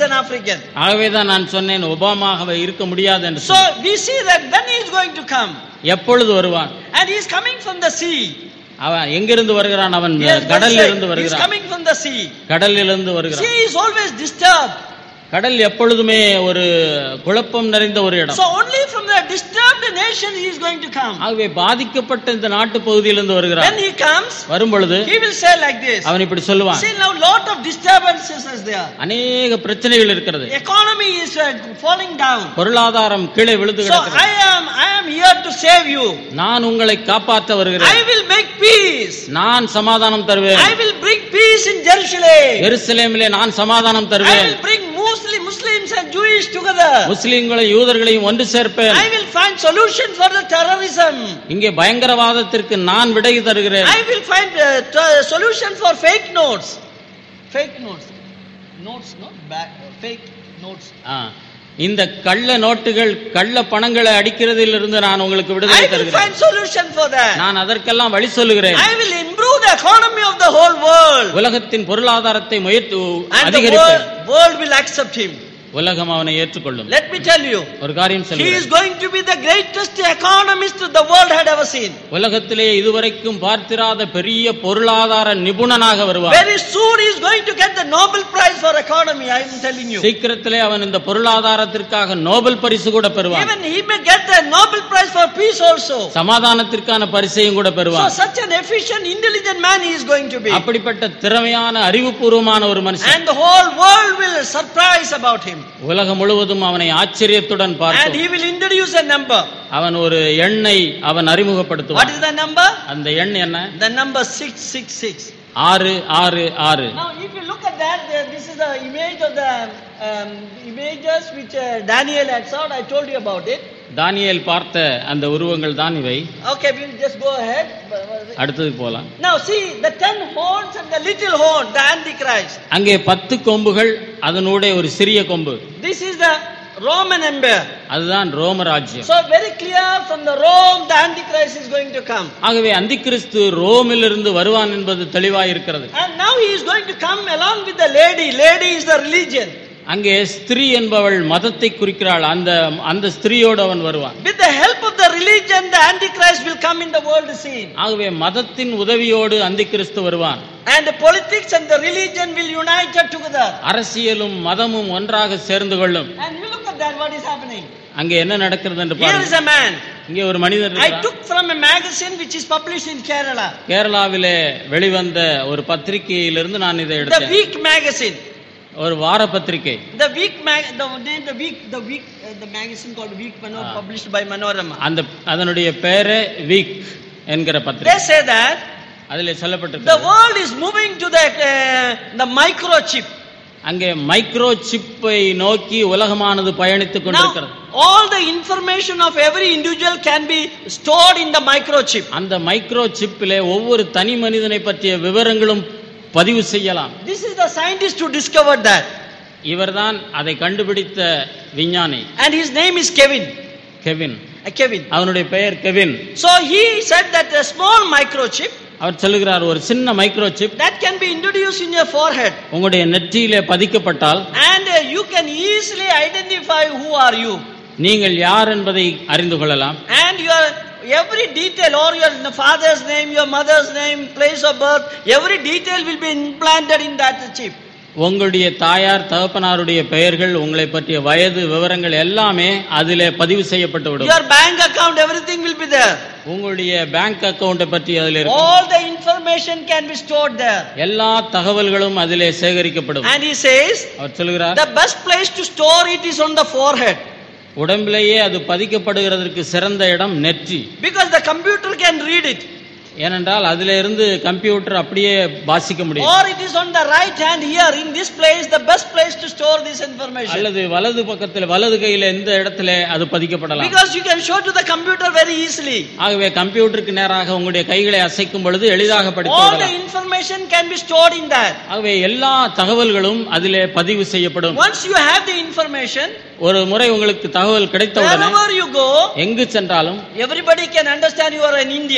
again. ஆகவேதான் நான் சொன்னேன் ஒபாமாகவே இருக்க முடியாது என்று So we see that when he is going to come, எப்பொழுது வருவான் and he is coming from the sea. அவன் எங்கிருந்து வருகிறான் அவன் Yes, that's கடலில் right. இருந்து He is வருகிறான் coming from the sea. கடலிலிருந்து வருகிறான் Sea is always disturbed. கடல் எப்பொழுதுமே ஒரு குழப்பம் நிறைந்த ஒரு இடம் So only from the disturbed nation he is going to come. ஆகவே பாதிக்கப்பட்ட இந்த நாட்டு பகுதியிலிருந்து வருகிறான் When he comes, வரும் பொழுது he will say like this. அவன் இப்படி சொல்லுவான் See now lot of disturbances is there. அநேக பிரச்சனைகள் இருக்கிறது Economy is uh, falling down. பொருளாதாரம் கீழே விழுந்து So கிடக்கிறது I am I am here to save you. நான் உங்களை காப்பாற்ற I வருகிறேன் will make peace. நான் சமாதானம் தருவேன் I will bring peace in Jerusalem. எருசலேமிலே நான் சமாதானம் I தருவேன் will bring Muslim, Muslims and Jewish together. முஸ்லிம்களையும் யூதர்களையும் ஒன்று சேர்ப்பேன் I will find solution for the terrorism. இங்கே பயங்கரவாதத்திற்கு நான் விடை தருகிறேன் I will find a t- solution for fake notes. Fake notes. Notes, not back. Fake notes. ஆ, இந்த கள்ள நோட்டுகள் கள்ள பணங்களை அடிக்கிறதிலிருந்து நான் உங்களுக்கு I விடுதலை will தருகிறேன் find solution for that. நான் அதற்கெல்லாம் வழி சொல்லுகிறேன் I will improve the economy of the whole world. உலகத்தின் பொருளாதாரத்தை முயற்சி And the அதிகரிப்பேன் world, world will accept him. உலகம் அவனை ஏற்றுக்கொள்ளும் Let me tell you, ஒரு காரியம் he is சொல்லுகிறேன் going to be the greatest economist the world had ever seen. உலகத்திலே இதுவரைக்கும் பார்த்திராத பெரிய பொருளாதார நிபுணனாக வருவான் Very soon he is going to get the Nobel Prize for economy, I am telling you. சீக்கிரத்திலே அவன் இந்த பொருளாதாரத்திற்காக நோபல் பரிசு கூட பெறுவான் Even he may get the Nobel Prize for peace also. சமாதானத்திற்கான பரிசையும் கூட So பெறுவான் such an efficient, intelligent man he is going to be. அப்படிப்பட்ட திறமையான அறிவுபூர்வமான ஒரு மனுஷன் And the whole world will surprise about him. உலகம் முழுவதும் அவனை ஆச்சரியத்துடன் And பார்க்கும் he will introduce a number. அவன் ஒரு எண்ணை அவன் What அறிமுகப்படுத்துவான் is the number? அந்த எண் என்ன The number 666. ஆறு ஆறு ஆறு Now, if you look at that, there- this is the image of the um, images which uh, Daniel had saw. I told you about it. தானியேல் பார்த்த அந்த உருவங்கள் தான் இவை Okay, we'll just go ahead. அடுத்தது போலாம் Now, see the ten horns and the little horn, the Antichrist. அங்கே பத்து கொம்புகள் அதனூட ஒரு சிறிய கொம்பு This is the Roman Empire. அதுதான் ரோம ராஜ்யம் So, very clear from the Rome, the Antichrist is going to come. ஆகவே அந்திக்கிறிஸ்து ரோமிலிருந்து வருவான் என்பது தெளிவாய் இருக்கிறது And now he is going to come along with the lady. Lady is the religion. அங்கே ஸ்திரீ என்பவள் மதத்தை குறிக்கிறாள் அந்த அந்த ஸ்திரீயோடு அவன் வருவான் With the help of the religion, the Antichrist will come in the world scene. ஆகவே மதத்தின் உதவியோடு அந்திக்கிறிஸ்து வருவான் And the politics and the religion will unite together. அரசியலும் மதமும் ஒன்றாக சேர்ந்து கொள்ளும் And you look at that, what is happening? அங்கே என்ன நடக்கிறது என்று Here பாருங்க is a man. இங்கே ஒரு மனிதர் I இருக்கிறார். took from a magazine which is published in Kerala. கேரளாவிலே வெளிவந்த ஒரு பத்திரிகையிலிருந்து நான் இதை The எடுத்தேன் week magazine. ஒரு வார பத்திரிகை The week mag, the name, the week, the week, uh, the magazine called Week Mano, Ah. published by Manorama. அந்த அதனுடைய பெயரே வீக் என்கிற They பத்திரிகை say that அதில் the சொல்லப்பட்டிருக்கு world is moving to the uh, the microchip. அங்கே மைக்ரோ சிப்பை நோக்கி உலகமானது பயணித்துக் கொண்டிருக்கிறது Now, all the information of every individual can be stored in the microchip. அந்த மைக்ரோ சிப்பிலே ஒவ்வொரு தனி மனிதனை பற்றிய விவரங்களும் பதிவு செய்யலாம் This is the scientist who discovered that. இவர்தான் அதை கண்டுபிடித்த விஞ்ஞானி And his name is Kevin. Kevin Uh, Kevin. அவனுடைய பெயர் Kevin So he said that a small microchip அவர் சொல்லுகிறார் ஒரு சின்ன microchip that can be introduced in your forehead உங்களுடைய நெற்றியிலே பதிக்கப்பட்டால் and uh, you can easily identify who are you நீங்கள் யார் என்பதை அறிந்து கொள்ளலாம் and your every detail or your father's name your mother's name place of birth every detail will be implanted in that chip உங்களுடைய தாயார் தகப்பனாருடைய பெயர்கள் உங்களை பற்றிய வயது விவரங்கள் எல்லாமே அதிலே பதிவு செய்யப்பட்டு விடும் your bank account everything will be there உங்களுடைய பேங்க் அக்கவுண்டை பற்றி அதில் இருக்கும் all the information can be stored there எல்லா தகவல்களும் அதிலே சேகரிக்கப்படும் and he says அவர் சொல்கிறார் the best place to store it is on the forehead உடம்பிலேயே அது பதிக்கப்படுகிறதற்கு சிறந்த இடம் நெற்றி because the computer can read it ஏனென்றால் அதிலே இருந்து கம்ப்யூட்டர் அப்படியே வாசிக்க முடியும் or it is on the right hand here in this place the best place to store this information அல்லது வலது பக்கத்தில் வலது கையில எந்த இடத்துல அது பதிக்கப்படலாம் because you can show to the computer very easily ஆகவே கம்ப்யூட்டருக்கு நேராக உங்களுடைய கைகளை அசைக்கும் பொழுது எளிதாக படித்து all the விடலாம் information can be stored in that ஆகவே எல்லா தகவல்களும் அதிலே பதிவு செய்யப்படும் once you have the information ஒரு முறை உங்களுக்கு தகவல் கிடைத்தவுடனே wherever you go எங்கு சென்றாலும் everybody can understand you are an indian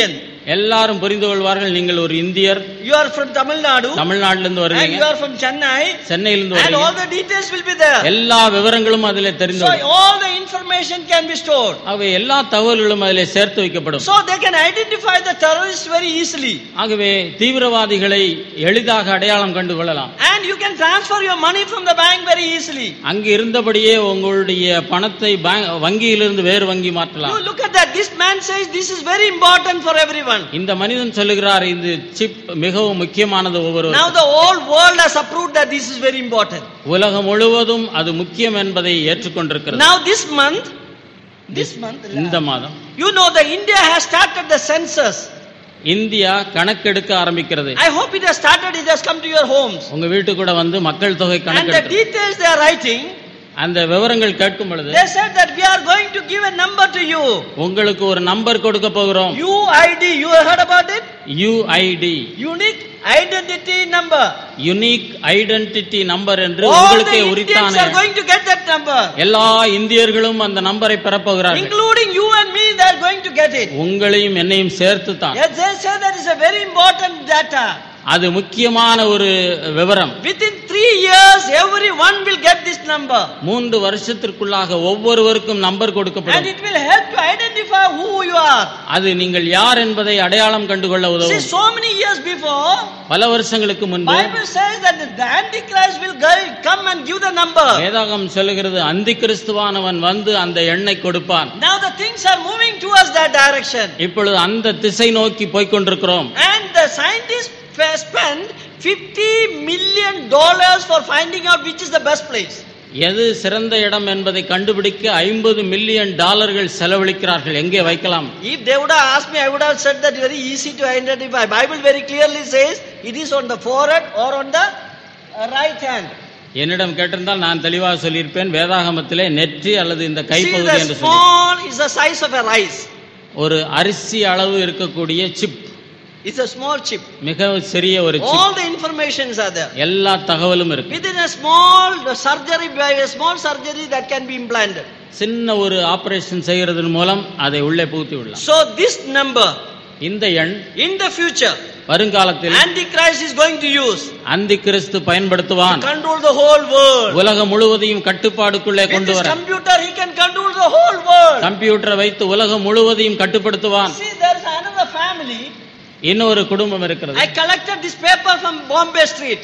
எல்லாரும் புரிந்து கொள்வார்கள் நீங்கள் ஒரு இந்தியர் you are from Tamil Nadu, தமிழ்நாட்டிலிருந்து and வருவீங்க you are from Chennai, சென்னையிலிருந்து and all வருவீங்க the details will be there. எல்லா விவரங்களும் அதிலே தெரிந்து So வரும். all the information can be stored. ஆகவே எல்லா தகவல்களும் அதிலே சேர்த்து வைக்கப்படும் So they can identify the terrorists very easily. ஆகவே தீவிரவாதிகளை எளிதாக அடையாளம் கண்டு கொள்ளலாம் And you can transfer your money from the bank very easily. அங்கு இருந்தபடியே உங்களுடைய பணத்தை பேங்க் வங்கியிலிருந்து வேறு வங்கி மாற்றலாம் You look at that. This man says this is very important for everyone. இந்த மனிதன் சொல்லுகிறார் இது சிப் மிகவும் முக்கியமானது ஒவ்வொரு Now the whole world has approved that this is very important. உலகம் முழுவதும் அது முக்கியம் என்பதை ஏற்றுக்கொண்டிருக்கிறது Now this month, this month, இந்த மாதம் you know that India has started the census. India கணக்கெடுக்க ஆரம்பிக்கிறது I hope it has started, it has come to your homes. உங்க வீட்டு கூட வந்து மக்கள் தொகை And the கணக்கெடுக்க details they are writing, அந்த விவரங்கள் கேட்கும் பொழுது they said that we are going to give a number to you. உங்களுக்கு ஒரு நம்பர் கொடுக்க போகிறோம் UID, you have heard about it? UID Unique Identity Number. Unique identity number என்று All the உங்களுக்கே Indians உரித்தான are going to get that number. எல்லா இந்தியர்களும் அந்த நம்பரை பெறப்போகிறார்கள் Including you and me, they are going to get it. உங்களையும் என்னையும் சேர்த்து தான் Yes, they say that is a very important data. அது முக்கியமான ஒரு விவரம் Within three years, everyone will get this number. மூன்று வருஷத்திற்குள்ளாக ஒவ்வொருவருக்கும் நம்பர் And கொடுக்கப்படும் it will help to identify who you are. அது நீங்கள் யார் என்பதை அடையாளம் கண்டுகொள்ள See, உதவும் so many years before, பல வருஷங்களுக்கு முன்பு Bible says that the Antichrist will go- come and give the number. வேதாகம் சொல்லுகிறது அந்தி கிறிஸ்துவானவன் வந்து அந்த எண்ணை கொடுப்பான் Now the things are moving towards that direction. இப்பொழுது அந்த திசை நோக்கி போய்க்கொண்டிருக்கிறோம் And the scientists fa- spend 50 million dollars for finding out which is the best place. எது சிறந்த இடம் என்பதை கண்டுபிடிக்க ஐம்பது மில்லியன் டாலர்கள் செலவழிக்கிறார்கள் எங்கே வைக்கலாம் If they would have asked me, I would have said that very easy to identify. Bible very clearly says it is on the forehead or on the uh, right hand. என்னிடம் கேட்டிருந்தால் நான் தெளிவாக சொல்லியிருப்பேன் வேதாகமத்திலே நெற்றி அல்லது இந்த See, கைப்பகுதி the என்று சொல்லி small is the size of a rice. ஒரு அரிசி அளவு இருக்கக்கூடிய chip It's a small chip. மிக சிறிய ஒரு chip All the informations are there. எல்லா தகவலும் இருக்கு Within a small surgery, by a small surgery that can be implanted. சின்ன ஒரு ஆபரேஷன் செய்யறதன் மூலம் அதை உள்ளே புகுத்தி விடலாம் So this number இந்த எண் in the future, வருங்காலத்தில் Antichrist is going to use அந்தி கிறிஸ்து பயன்படுத்துவான் to control the whole world. உலகம் முழுவதையும் கட்டுப்பாடுக்குள்ளே With கொண்டு this வர computer, he can control the whole world. கம்ப்யூட்டரை வைத்து உலகம் முழுவதையும் கட்டுப்படுத்துவான் See, there's another family. இன்னொரு குடும்பம் இருக்கிறது I collected this paper from Bombay Street.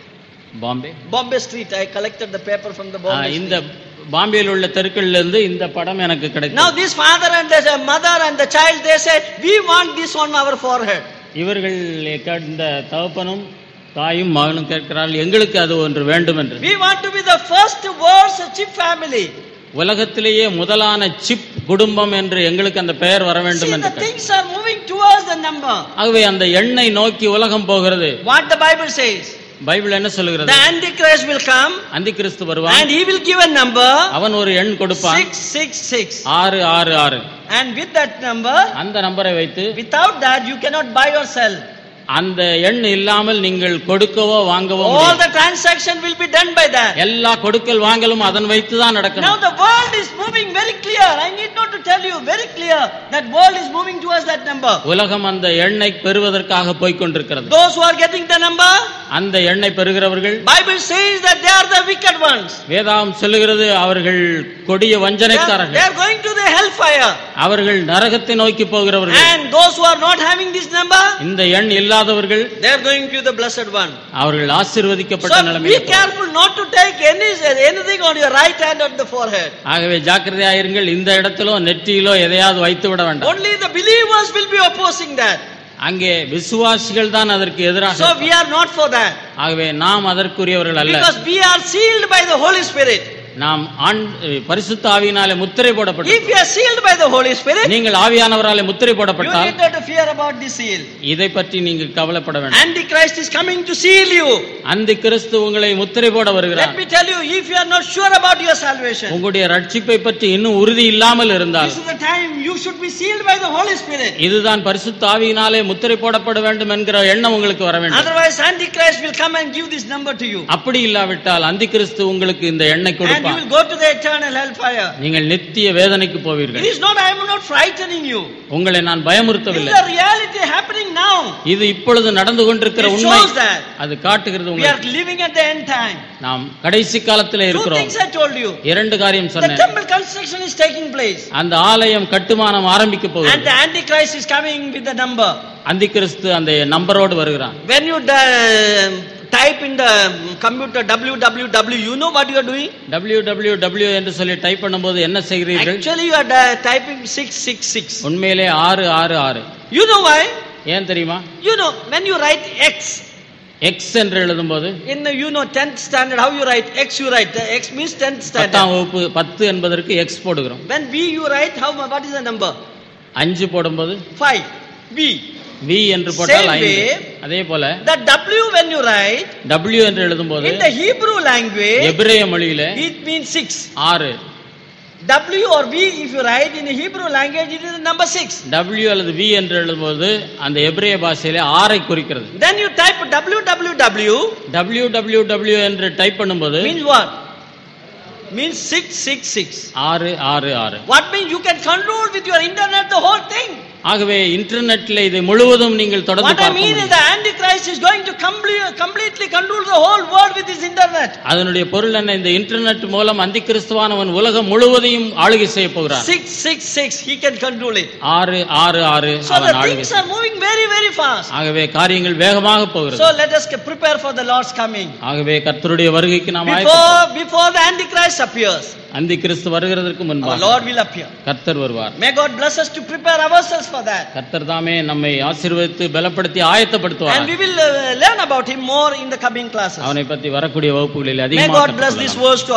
Bombay Bombay Street. I collected the paper from the ah, Bombay இந்த Street. பாம்பேயில் உள்ள தெருக்கள்ல இருந்து இந்த படம் எனக்கு Now கிடைக்கும் this father and the mother and the child, they said, we want this on our forehead. இவர்கள் கேட்ட- இந்த தகப்பனும் தாயும் மகனும் கேட்கிறார்கள் எங்களுக்கு அது ஒன்று வேண்டும் என்று We want to be the first world's chip family. உலகத்திலேயே முதலான சிப் குடும்பம் என்று எங்களுக்கு அந்த பெயர் வர See, வேண்டும் the என்று கேட்டார். things are moving towards the number. ஆகவே அந்த எண்ணை நோக்கி உலகம் போகிறது What the Bible says. Bible என்ன சொல்லுகிறது The Antichrist will come அந்தி கிறிஸ்து வருவான் and he will give a number அவன் ஒரு எண் கொடுப்பான் 666. ஆறு ஆறு ஆறு And with that number, அந்த நம்பரை வைத்து without that, you cannot buy or sell. அந்த எண் இல்லாமல் நீங்கள் கொடுக்கவோ வாங்கவோ All முடியாது. the transaction will be done by that. எல்லா கொடுக்கல் வாங்கலும் அதன் வைத்து தான் Now நடக்கணும் the world is moving very clear. I need not to tell you very clear that world is moving towards that number. உலகம் அந்த எண்ணை பெறுவதற்காக போய்க்கொண்டிருக்கிறது Those who are getting the number, அந்த எண்ணை பெறுகிறவர்கள் Bible says that they are the wicked ones. வேதாம் சொல்லுகிறது அவர்கள் கொடிய They are, they வஞ்சனைக்காரர்கள் are going to the hellfire. அவர்கள் நரகத்தை நோக்கி போகிறவர்கள் And those who are not having this number, இந்த எண் இல்லாதவர்கள் they are going to the blessed one. அவர்கள் ஆசீர்வதிக்கப்பட்ட So be நிலைமையில் careful not to take any anything on your right hand on the forehead. ஆகவே ஜாக்கிரதையாயிருங்கள் இந்த இடத்திலோ நெற்றியிலோ எதையாவது வைத்து விட வேண்டாம் Only the believers will be opposing that. அங்கே விசுவாசிகள் தான் அதற்கு எதிராக So we are not for that. ஆகவே நாம் அதற்குரியவர்கள் அல்ல Because we are sealed by the Holy Spirit. நாம் ஆண் பரிசுத்த ஆவியினாலே முத்திரை போடப்பட்டோம் If you are sealed by the Holy Spirit, நீங்கள் ஆவியானவராலே முத்திரை you போடப்பட்டால் need not to fear about the seal. இதை பற்றி நீங்கள் கவலைப்பட வேண்டாம் Antichrist is coming to seal you. அந்த கிறிஸ்து உங்களை முத்திரை போட Let வருகிறார் me tell you, if you are not sure about your salvation, உங்களுடைய ரட்சிப்பை பற்றி இன்னும் உறுதி இல்லாமல் இருந்தால் this is the time you should be sealed by the Holy Spirit. இதுதான் பரிசுத்த ஆவியினாலே முத்திரை போடப்பட வேண்டும் என்கிற எண்ணம் உங்களுக்கு வர வேண்டும் Otherwise, Antichrist will come and give this number to you. அப்படி இல்லாவிட்டால் அந்த கிறிஸ்து உங்களுக்கு இந்த எண்ணை And கொடுப்பார் இருப்பான் will go to the eternal hellfire. நீங்கள் நித்திய வேதனைக்கு It போவீர்கள் is not, I am not frightening you. உங்களை நான் It is பயமுறுத்தவில்லை the reality happening now. இது இப்பொழுது நடந்து கொண்டிருக்கிற It உண்மை shows that. அது காட்டுகிறது We are உங்களுக்கு living at the end time. நாம் கடைசி காலத்திலே Two இருக்கிறோம் things I told you. இரண்டு காரியம் The சொன்னேன் temple construction is taking place. அந்த ஆலயம் கட்டுமானம் ஆரம்பிக்க And போகுது the Antichrist is coming with the number. அந்தி கிறிஸ்து அந்த நம்பரோடு வருகிறான் When you uh, type in the computer www, you know what you are doing? W W W என்று சொல்லி டைப் பண்ணும்போது என்ன செய்கிறீர்கள் Actually, you are uh, typing 666. உண்மையிலே ஆறு ஆறு ஆறு You know why? ஏன் தெரியுமா You know, when you write X, X என்று எழுதும்போது in the, you know 10th standard, how you write X, you write. The X means 10th பத்தாம் standard. வகுப்பு பத்து என்பதற்கு எக்ஸ் போடுகிறோம் When V you write, how mu- what is the number? அஞ்சு போடும்போது 5. V. வி என்று போட்டால் Same ஐந்து way, அதே போல The W when you write, W என்று எழுதும்போது in the Hebrew language, எபிரேய மொழியில it means 6. ஆறு W or V, if you write in the Hebrew language, it is the number 6. W அல்லது வி என்று எழுதும்போது அந்த எபிரேய பாஷையிலே ஆறை குறிக்கிறது Then you type www, W W W என்று டைப் பண்ணும்போது means what? Means 666. ஆறு ஆறு ஆறு What means you can control with your internet the whole thing. ஆகவே இன்டர்நெட்ல இதை முழுவதும் நீங்கள் தொடர்ந்து What I பார்க்க mean is முடியும் the Antichrist is going to complete, completely control the whole world with his internet. அதனுடைய பொருள் என்ன இந்த இன்டர்நெட் மூலம் அந்தி கிறிஸ்துவானவன் உலகம் முழுவதையும் ஆளுகை செய்ய போகிறான் 666, he can control it. ஆறு ஆறு ஆறு So அவன் the ஆளுகை things செய்ய- are moving very, very fast. ஆகவே காரியங்கள் வேகமாக போகிறது So let us prepare for the Lord's coming. ஆகவே கர்த்தருடைய வருகைக்கு நாம் ஆயத்தம் Before, before the Antichrist appears, அந்தி கிறிஸ்து வருகிறதற்கு our முன்பாக Lord will appear. கர்த்தர் வருவார் May God bless us to prepare ourselves for that. கர்த்தர் தாமே நம்மை ஆசீர்வதித்து பலப்படுத்தி ஆயத்தப்படுத்துவார் And we will uh, learn about him more in the coming classes. அவனை பற்றி வரக்கூடிய வகுப்புகளில் May அதிகமாக God bless this கற்றுக்கொள்ளலாம். verse to